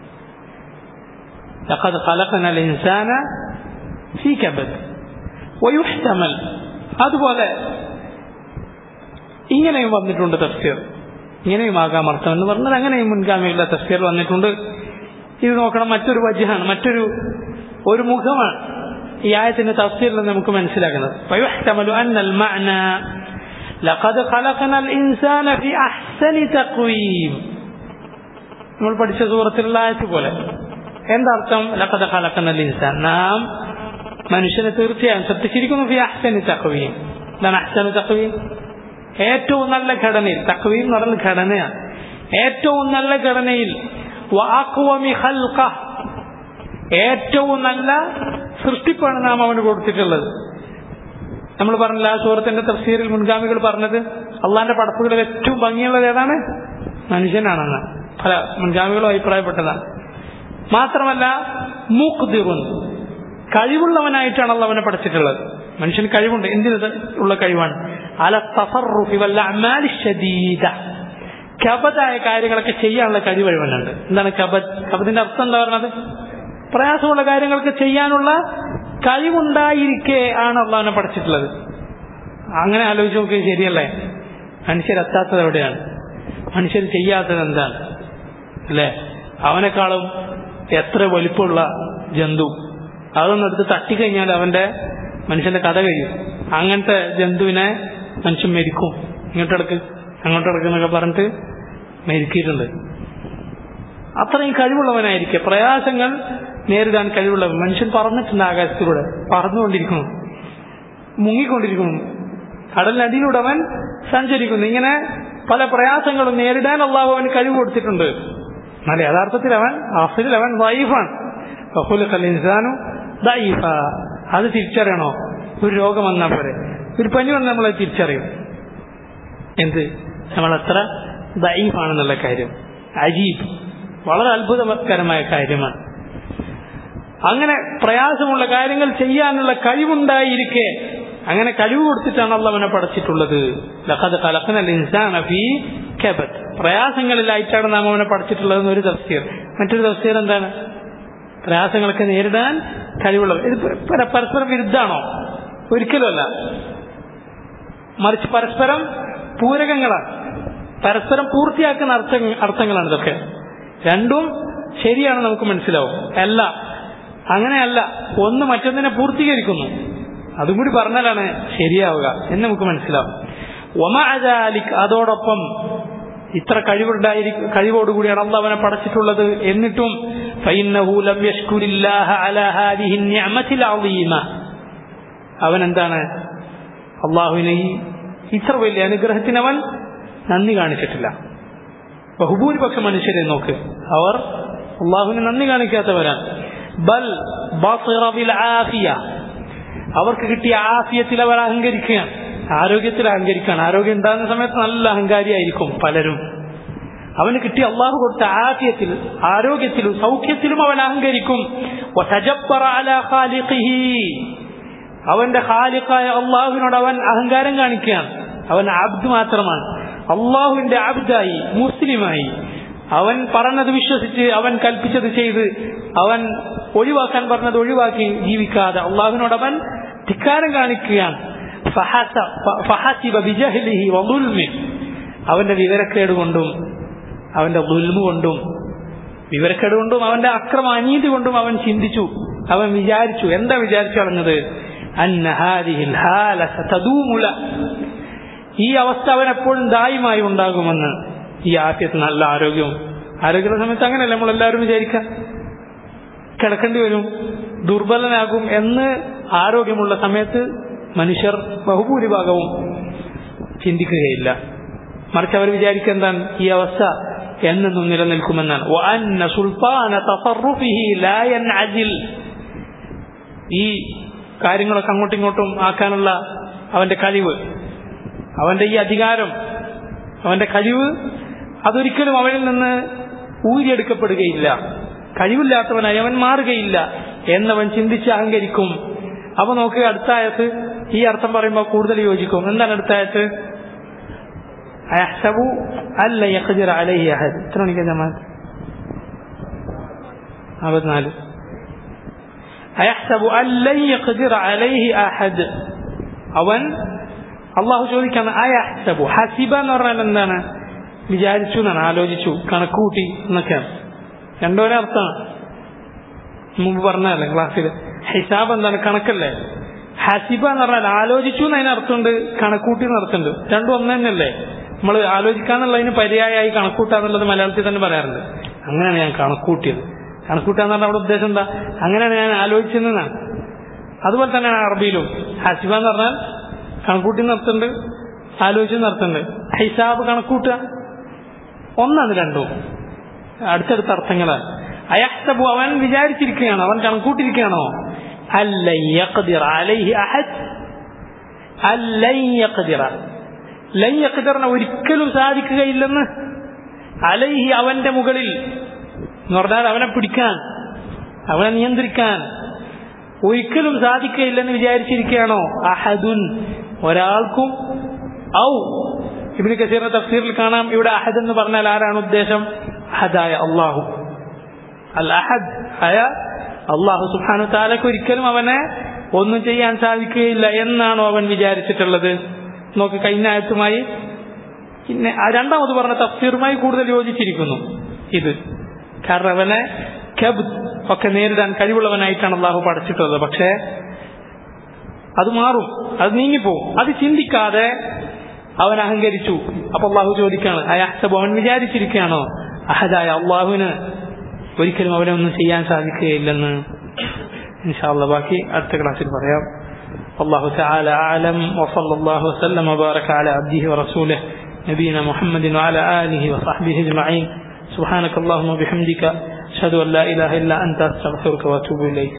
لقد خلقنا الإنسان في كبد ويحتمل അതുപോലെ ഇങ്ങനെയും വന്നിട്ടുണ്ട് തഫ്സീർ ഇങ്ങനെയും ആകാം അർത്ഥം എന്ന് പറഞ്ഞാൽ അങ്ങനെയും മുൻഗാമിയുള്ള തഫ്സീർ വന്നിട്ടുണ്ട് ഇത് നോക്കണം മറ്റൊരു വജ്ഹാണ് മറ്റൊരു ഒരു മുഖമാണ് ഈ ആയത്തിന്റെ തഫ്സീറിൽ നമുക്ക് മനസ്സിലാക്കുന്നത് فيحتمل أن المعنى لقد خلقنا الإنسان في أحسن تقويم നമ്മൾ പഠിച്ച സൂറത്തിലുള്ള ആയത്ത് പോലെ എന്താർത്ഥം ലഖദ ഖലഖനൽ ഇൻസാൻ നാം മനുഷ്യനെ തീർച്ചയായും സൃഷ്ടിച്ചിരിക്കുന്നു ഫി അഹ്സനി തഖ്വീം എന്താണ് അഹ്സനു തഖ്വീം ഏറ്റവും നല്ല ഘടനയിൽ തഖ്വീം എന്ന് പറയുന്നത് ഘടനയാണ് ഏറ്റവും നല്ല ഘടനയിൽ വഅഖ്വമി ഖൽഖ ഏറ്റവും നല്ല സൃഷ്ടിപ്പാണ് നാം അവന് കൊടുത്തിട്ടുള്ളത് നമ്മൾ പറഞ്ഞില്ല ആ സൂറത്തിന്റെ തഫ്സീറിൽ മുൻഗാമികൾ പറഞ്ഞത് അള്ളാന്റെ പടപ്പുകളിൽ ഏറ്റവും ഭംഗിയുള്ളത് ഏതാണ് മനുഷ്യനാണെന്ന് പല മുൻഗാമികളും അഭിപ്രായപ്പെട്ടതാണ് മാത്രമല്ല മുഖ്ദിറുൻ കഴിവുള്ളവനായിട്ടാണ് അള്ള അവനെ പഠിച്ചിട്ടുള്ളത് മനുഷ്യന് കഴിവുണ്ട് എന്തിന് ഉള്ള കഴിവാണ് അല തഫറുഫി വല്ല അമാലി ഷദീദ കബതായ കാര്യങ്ങളൊക്കെ ചെയ്യാനുള്ള കഴിവ് അവനുണ്ട് എന്താണ് കബദ് കബദിന്റെ അർത്ഥം എന്താ പറഞ്ഞത് പ്രയാസമുള്ള കാര്യങ്ങൾക്ക് ചെയ്യാനുള്ള കഴിവുണ്ടായിരിക്കെ ആണ് അള്ളാഹനെ പഠിച്ചിട്ടുള്ളത് അങ്ങനെ ആലോചിച്ച് നോക്കിയത് ശരിയല്ലേ മനുഷ്യരെത്താത്തത് എവിടെയാണ് മനുഷ്യർ ചെയ്യാത്തത് എന്താണ് അല്ലേ അവനെക്കാളും എത്ര വലിപ്പമുള്ള ജന്തു അതൊന്നെടുത്ത് തട്ടിക്കഴിഞ്ഞാൽ അവന്റെ മനുഷ്യന്റെ കഥ കഴിയും അങ്ങനത്തെ ജന്തുവിനെ മനുഷ്യൻ മരിക്കും ഇങ്ങോട്ടെടുക്ക് അങ്ങോട്ടെടുക്ക് എന്നൊക്കെ പറഞ്ഞിട്ട് മരിക്കിയിട്ടുണ്ട് അത്രയും കഴിവുള്ളവനായിരിക്കെ പ്രയാസങ്ങൾ നേരിടാൻ കഴിവുള്ളവൻ മനുഷ്യൻ പറന്നിട്ടുണ്ട് ആകാശത്തിലൂടെ പറന്നുകൊണ്ടിരിക്കുന്നു മുങ്ങിക്കൊണ്ടിരിക്കുന്നു കടലിനടിയിലൂടെ അവൻ സഞ്ചരിക്കുന്നു ഇങ്ങനെ പല പ്രയാസങ്ങളും നേരിടാൻ അള്ളാഹു അവന് കഴിവ് കൊടുത്തിട്ടുണ്ട് എന്നാൽ യഥാർത്ഥത്തിൽ അവൻ അഫിൽ അവൻ വൈഫാണ് ഇൻസാനു ദൈഫ അത് തിരിച്ചറിയണോ ഒരു രോഗം വന്നാൽ പോരെ ഒരു പനി വന്നാൽ നമ്മളെ തിരിച്ചറിയും എന്ത് നമ്മൾ എത്ര ദൈഫാണെന്നുള്ള കാര്യം അജീബ് വളരെ അത്ഭുതകരമായ കാര്യമാണ് അങ്ങനെ പ്രയാസമുള്ള കാര്യങ്ങൾ ചെയ്യാനുള്ള കഴിവുണ്ടായിരിക്കെ അങ്ങനെ കഴിവ് കൊടുത്തിട്ടാണ് അള്ള അവനെ പഠിച്ചിട്ടുള്ളത് ലഖദ് ഖലഖനൽ ഇൻസാന ഫീ കബദ് പ്രയാസങ്ങളിലായിട്ടാണ് നാം അവനെ പഠിച്ചിട്ടുള്ളത് എന്നൊരു തഫ്സീർ മറ്റൊരു തഫ്സീർ എന്താണ് പ്രയാസങ്ങളൊക്കെ നേരിടാൻ കഴിവുള്ളത് ഇത് പര- പരസ്പരം വിരുദ്ധാണോ ഒരിക്കലുമല്ല മറിച്ച് പരസ്പരം പൂരകങ്ങളാണ് പരസ്പരം പൂർത്തിയാക്കുന്ന അർത്ഥ അർത്ഥങ്ങളാണ് ഇതൊക്കെ രണ്ടും ശരിയാണ് നമുക്ക് മനസ്സിലാവും അല്ല അങ്ങനെയല്ല ഒന്ന് മറ്റൊന്നിനെ പൂർത്തീകരിക്കുന്നു അതും കൂടി പറഞ്ഞാലാണ് ശരിയാവുക എന്ന് നമുക്ക് മനസ്സിലാവും ഒമാലിക് അതോടൊപ്പം ഇത്ര കഴിവുണ്ടായിരിക്കും കഴിവോടുകൂടിയാണ് അള്ളാഹ് അവനെ പടച്ചിട്ടുള്ളത് എന്നിട്ടും فإنه لم يشكر الله على هذه النعمة العظيمة അവൻ എന്താണ് അള്ളാഹുവിനെ ഈ ഇത്ര വലിയ അനുഗ്രഹത്തിന് അവൻ നന്ദി കാണിച്ചിട്ടില്ല ബഹുഭൂരിപക്ഷം മനുഷ്യരെ നോക്ക് അവർ അള്ളാഹുവിന് നന്ദി കാണിക്കാത്തവരാണ് ബൽ ബസിറ ബിൽ ആഫിയ അവർക്ക് കിട്ടിയ ആഫിയത്തിൽ അവർ അഹങ്കരിക്കുകയാണ് ആരോഗ്യത്തിൽ അഹങ്കരിക്കുകയാണ് ആരോഗ്യം ഉണ്ടാകുന്ന സമയത്ത് നല്ല അഹങ്കാരിയായിരിക്കും പലരും അവന് കിട്ടിയ അള്ളാഹു കൊടുത്ത ആഫിയത്തിൽ ആരോഗ്യത്തിലും സൗഖ്യത്തിലും അവൻ അഹങ്കരിക്കും വതജബ്ബറ അലാ ഖാലിഖിഹി. അവന്റെ ഖാലിഖായ അള്ളാഹുവിനോട് അവൻ അഹങ്കാരം കാണിക്കുകയാണ് അവൻ അബ്ദ് മാത്രമാണ് അള്ളാഹുവിന്റെ അബ്ദായി മുസ്ലിമായി അവൻ പറഞ്ഞത് വിശ്വസിച്ച് അവൻ കൽപ്പിച്ചത് ചെയ്ത് അവൻ ഒഴിവാക്കാൻ പറഞ്ഞത് ഒഴിവാക്കി ജീവിക്കാതെ അള്ളാഹുവിനോട് അവൻ ധിക്കാരം കാണിക്കുകയാണ് ഫഹസ- ഫ- ഫഹസിബ ബിജഹ്ലിഹി വദുൽമി. അവന്റെ വിവരക്കേട് കൊണ്ടും അവന്റെ ദുൽമു കൊണ്ടും വിവരക്കേട് കൊണ്ടും അവന്റെ അക്രമ അനീതി കൊണ്ടും അവൻ ചിന്തിച്ചു അവൻ വിചാരിച്ചു എന്താ വിചാരിച്ചു കളഞ്ഞത് അന്ന ഹാദിഹിൽ ഹാല സതദൂമു ല. ഈ അവസ്ഥ അവൻ എപ്പോഴും ദായുമായി ഉണ്ടാകുമെന്ന് ഈ ആദ്യത്ത് നല്ല ആരോഗ്യവും ആരോഗ്യമുള്ള സമയത്ത് അങ്ങനെയല്ല നമ്മളെല്ലാവരും വിചാരിക്കാം കിടക്കേണ്ടി വരും ദുർബലനാകും എന്ന് ആരോഗ്യമുള്ള സമയത്ത് മനുഷ്യർ ബഹുഭൂരിഭാഗവും ചിന്തിക്കുകയില്ല മറിച്ച് അവർ വിചാരിക്കുക എന്താണ് ഈ അവസ്ഥ എന്നെന്നും നിലനിൽക്കുമെന്നാണ് وأن سلطان تصرفه لا ينعزل. ഈ കാര്യങ്ങളൊക്കെ അങ്ങോട്ടും ഇങ്ങോട്ടും ആക്കാനുള്ള അവന്റെ കഴിവ് അവന്റെ ഈ അധികാരം അവന്റെ കഴിവ് അതൊരിക്കലും അവനിൽ നിന്ന് ഊരിയെടുക്കപ്പെടുകയില്ല കഴിവില്ലാത്തവനായി അവൻ മാറുകയില്ല എന്നവൻ ചിന്തിച്ച് അഹങ്കരിക്കും അപ്പൊ നോക്കുക അടുത്ത ആയത്ത് ഈ അർത്ഥം പറയുമ്പോൾ കൂടുതൽ യോജിക്കും എന്താണ് അടുത്ത ആയത്ത് أيحسب أن لن يقدر عليه أحد تروني كذا ما أبد ماله أيحسب أن لن يقدر عليه أحد അവൻ അള്ളാഹു ചോദിക്കാണ് അയഹ്സബു ഹസിബ എന്ന് പറഞ്ഞാൽ എന്താണ് വിചാരിച്ചു എന്നാണ് ആലോചിച്ചു കണക്കുകൂട്ടി എന്നൊക്കെയാണ് രണ്ടോരേ അർത്ഥമാണ് മുമ്പ് പറഞ്ഞതല്ലേ ക്ലാസ്സിൽ ഹിസാബ് എന്താണ് കണക്കല്ലേ ഹസിബ എന്ന് പറഞ്ഞാൽ ആലോചിച്ചു എന്ന് അതിന് അർത്ഥമുണ്ട് കണക്കൂട്ടി എന്ന് അർത്ഥമുണ്ട് രണ്ടും ഒന്ന് തന്നെയല്ലേ നമ്മൾ ആലോചിക്കാന്നുള്ളതിന് പര്യായമായി കണക്കൂട്ടാന്നുള്ളത് മലയാളത്തിൽ തന്നെ പറയാറുണ്ട് അങ്ങനെയാണ് ഞാൻ കണക്കൂട്ടിയത് കണക്കൂട്ടാന്ന് പറഞ്ഞാൽ അവിടെ ഉദ്ദേശം എന്താ അങ്ങനെയാണ് ഞാൻ ആലോചിച്ചതെന്നാണ് അതുപോലെ തന്നെയാണ് അറബിയിലും ഹസിബ എന്ന് പറഞ്ഞാൽ കണക്കൂട്ടി നിർത്തുന്നുണ്ട് ആലോചിച്ച് നിർത്തുന്നുണ്ട് ഹിസാബ് കണക്കൂട്ടുക ഒന്നാണ് രണ്ടും അടുത്തടുത്ത അർത്ഥങ്ങളാണ് അയഹ്സബു അവൻ വിചാരിച്ചിരിക്കുകയാണോ അവൻ കണക്കൂട്ടിരിക്കുകയാണോ അല്ലൻ യഖ്ദിർ അലൈഹി അഹദ് അല്ലൻ യഖ്ദിറ ലൻ യഖ്ദിറിന് ഒരിക്കലും സാധിക്കുകയില്ലെന്ന് അലൈഹി അവന്റെ മുകളിൽ എന്ന് പറഞ്ഞാൽ അവനെ പിടിക്കാൻ അവനെ നിയന്ത്രിക്കാൻ ഒരിക്കലും സാധിക്കുകയില്ലെന്ന് വിചാരിച്ചിരിക്കുകയാണോ അഹദുൻ ഒരാൾക്കും ഔ ഇബിന് കസീറിന്റെ തഫ്സീറിൽ കാണാം ഇവിടെ അഹദ് എന്ന് പറഞ്ഞാൽ ആരാണ് ഉദ്ദേശം അഹദായ അള്ളാഹു അൽ അഹദ് ആയ അള്ളാഹു സുബാനു താലക്ക് ഒരിക്കലും അവനെ ഒന്നും ചെയ്യാൻ സാധിക്കുകയില്ല എന്നാണോ അവൻ വിചാരിച്ചിട്ടുള്ളത് നോക്ക് കഴിഞ്ഞ ആയത്തുമായി പിന്നെ ആ രണ്ടാമത് പറഞ്ഞ തഫ്സീറുമായി കൂടുതൽ യോജിച്ചിരിക്കുന്നു ഇത് കാരണം അവനെ കബ് ഒക്കെ നേരിടാൻ കഴിവുള്ളവനായിട്ടാണ് അള്ളാഹു പഠിച്ചിട്ടുള്ളത് പക്ഷേ അത് മാറും അത് നീങ്ങിപ്പോവും അത് ചിന്തിക്കാതെ അവൻ അഹങ്കരിച്ചു അപ്പൊ അള്ളാഹു ചോദിക്കാണ് അയാഹ്സബ് അവൻ വിചാരിച്ചിരിക്കുകയാണോ അഹദായ അള്ളാഹുവിന് ഒരിക്കലും അവനെ ഒന്നും ചെയ്യാൻ സാധിക്കുകയില്ലെന്ന് ഇൻഷാല്ല ബാക്കി അടുത്ത ക്ലാസ്സിൽ പറയാം والله تعالى أعلم وصلى الله وسلم وبارك على عبده ورسوله نبينا محمد وعلى آله وصحبه أجمعين سبحانك اللهم وبحمدك أشهد أن لا إله إلا أنت أستغفرك وأتوب إليك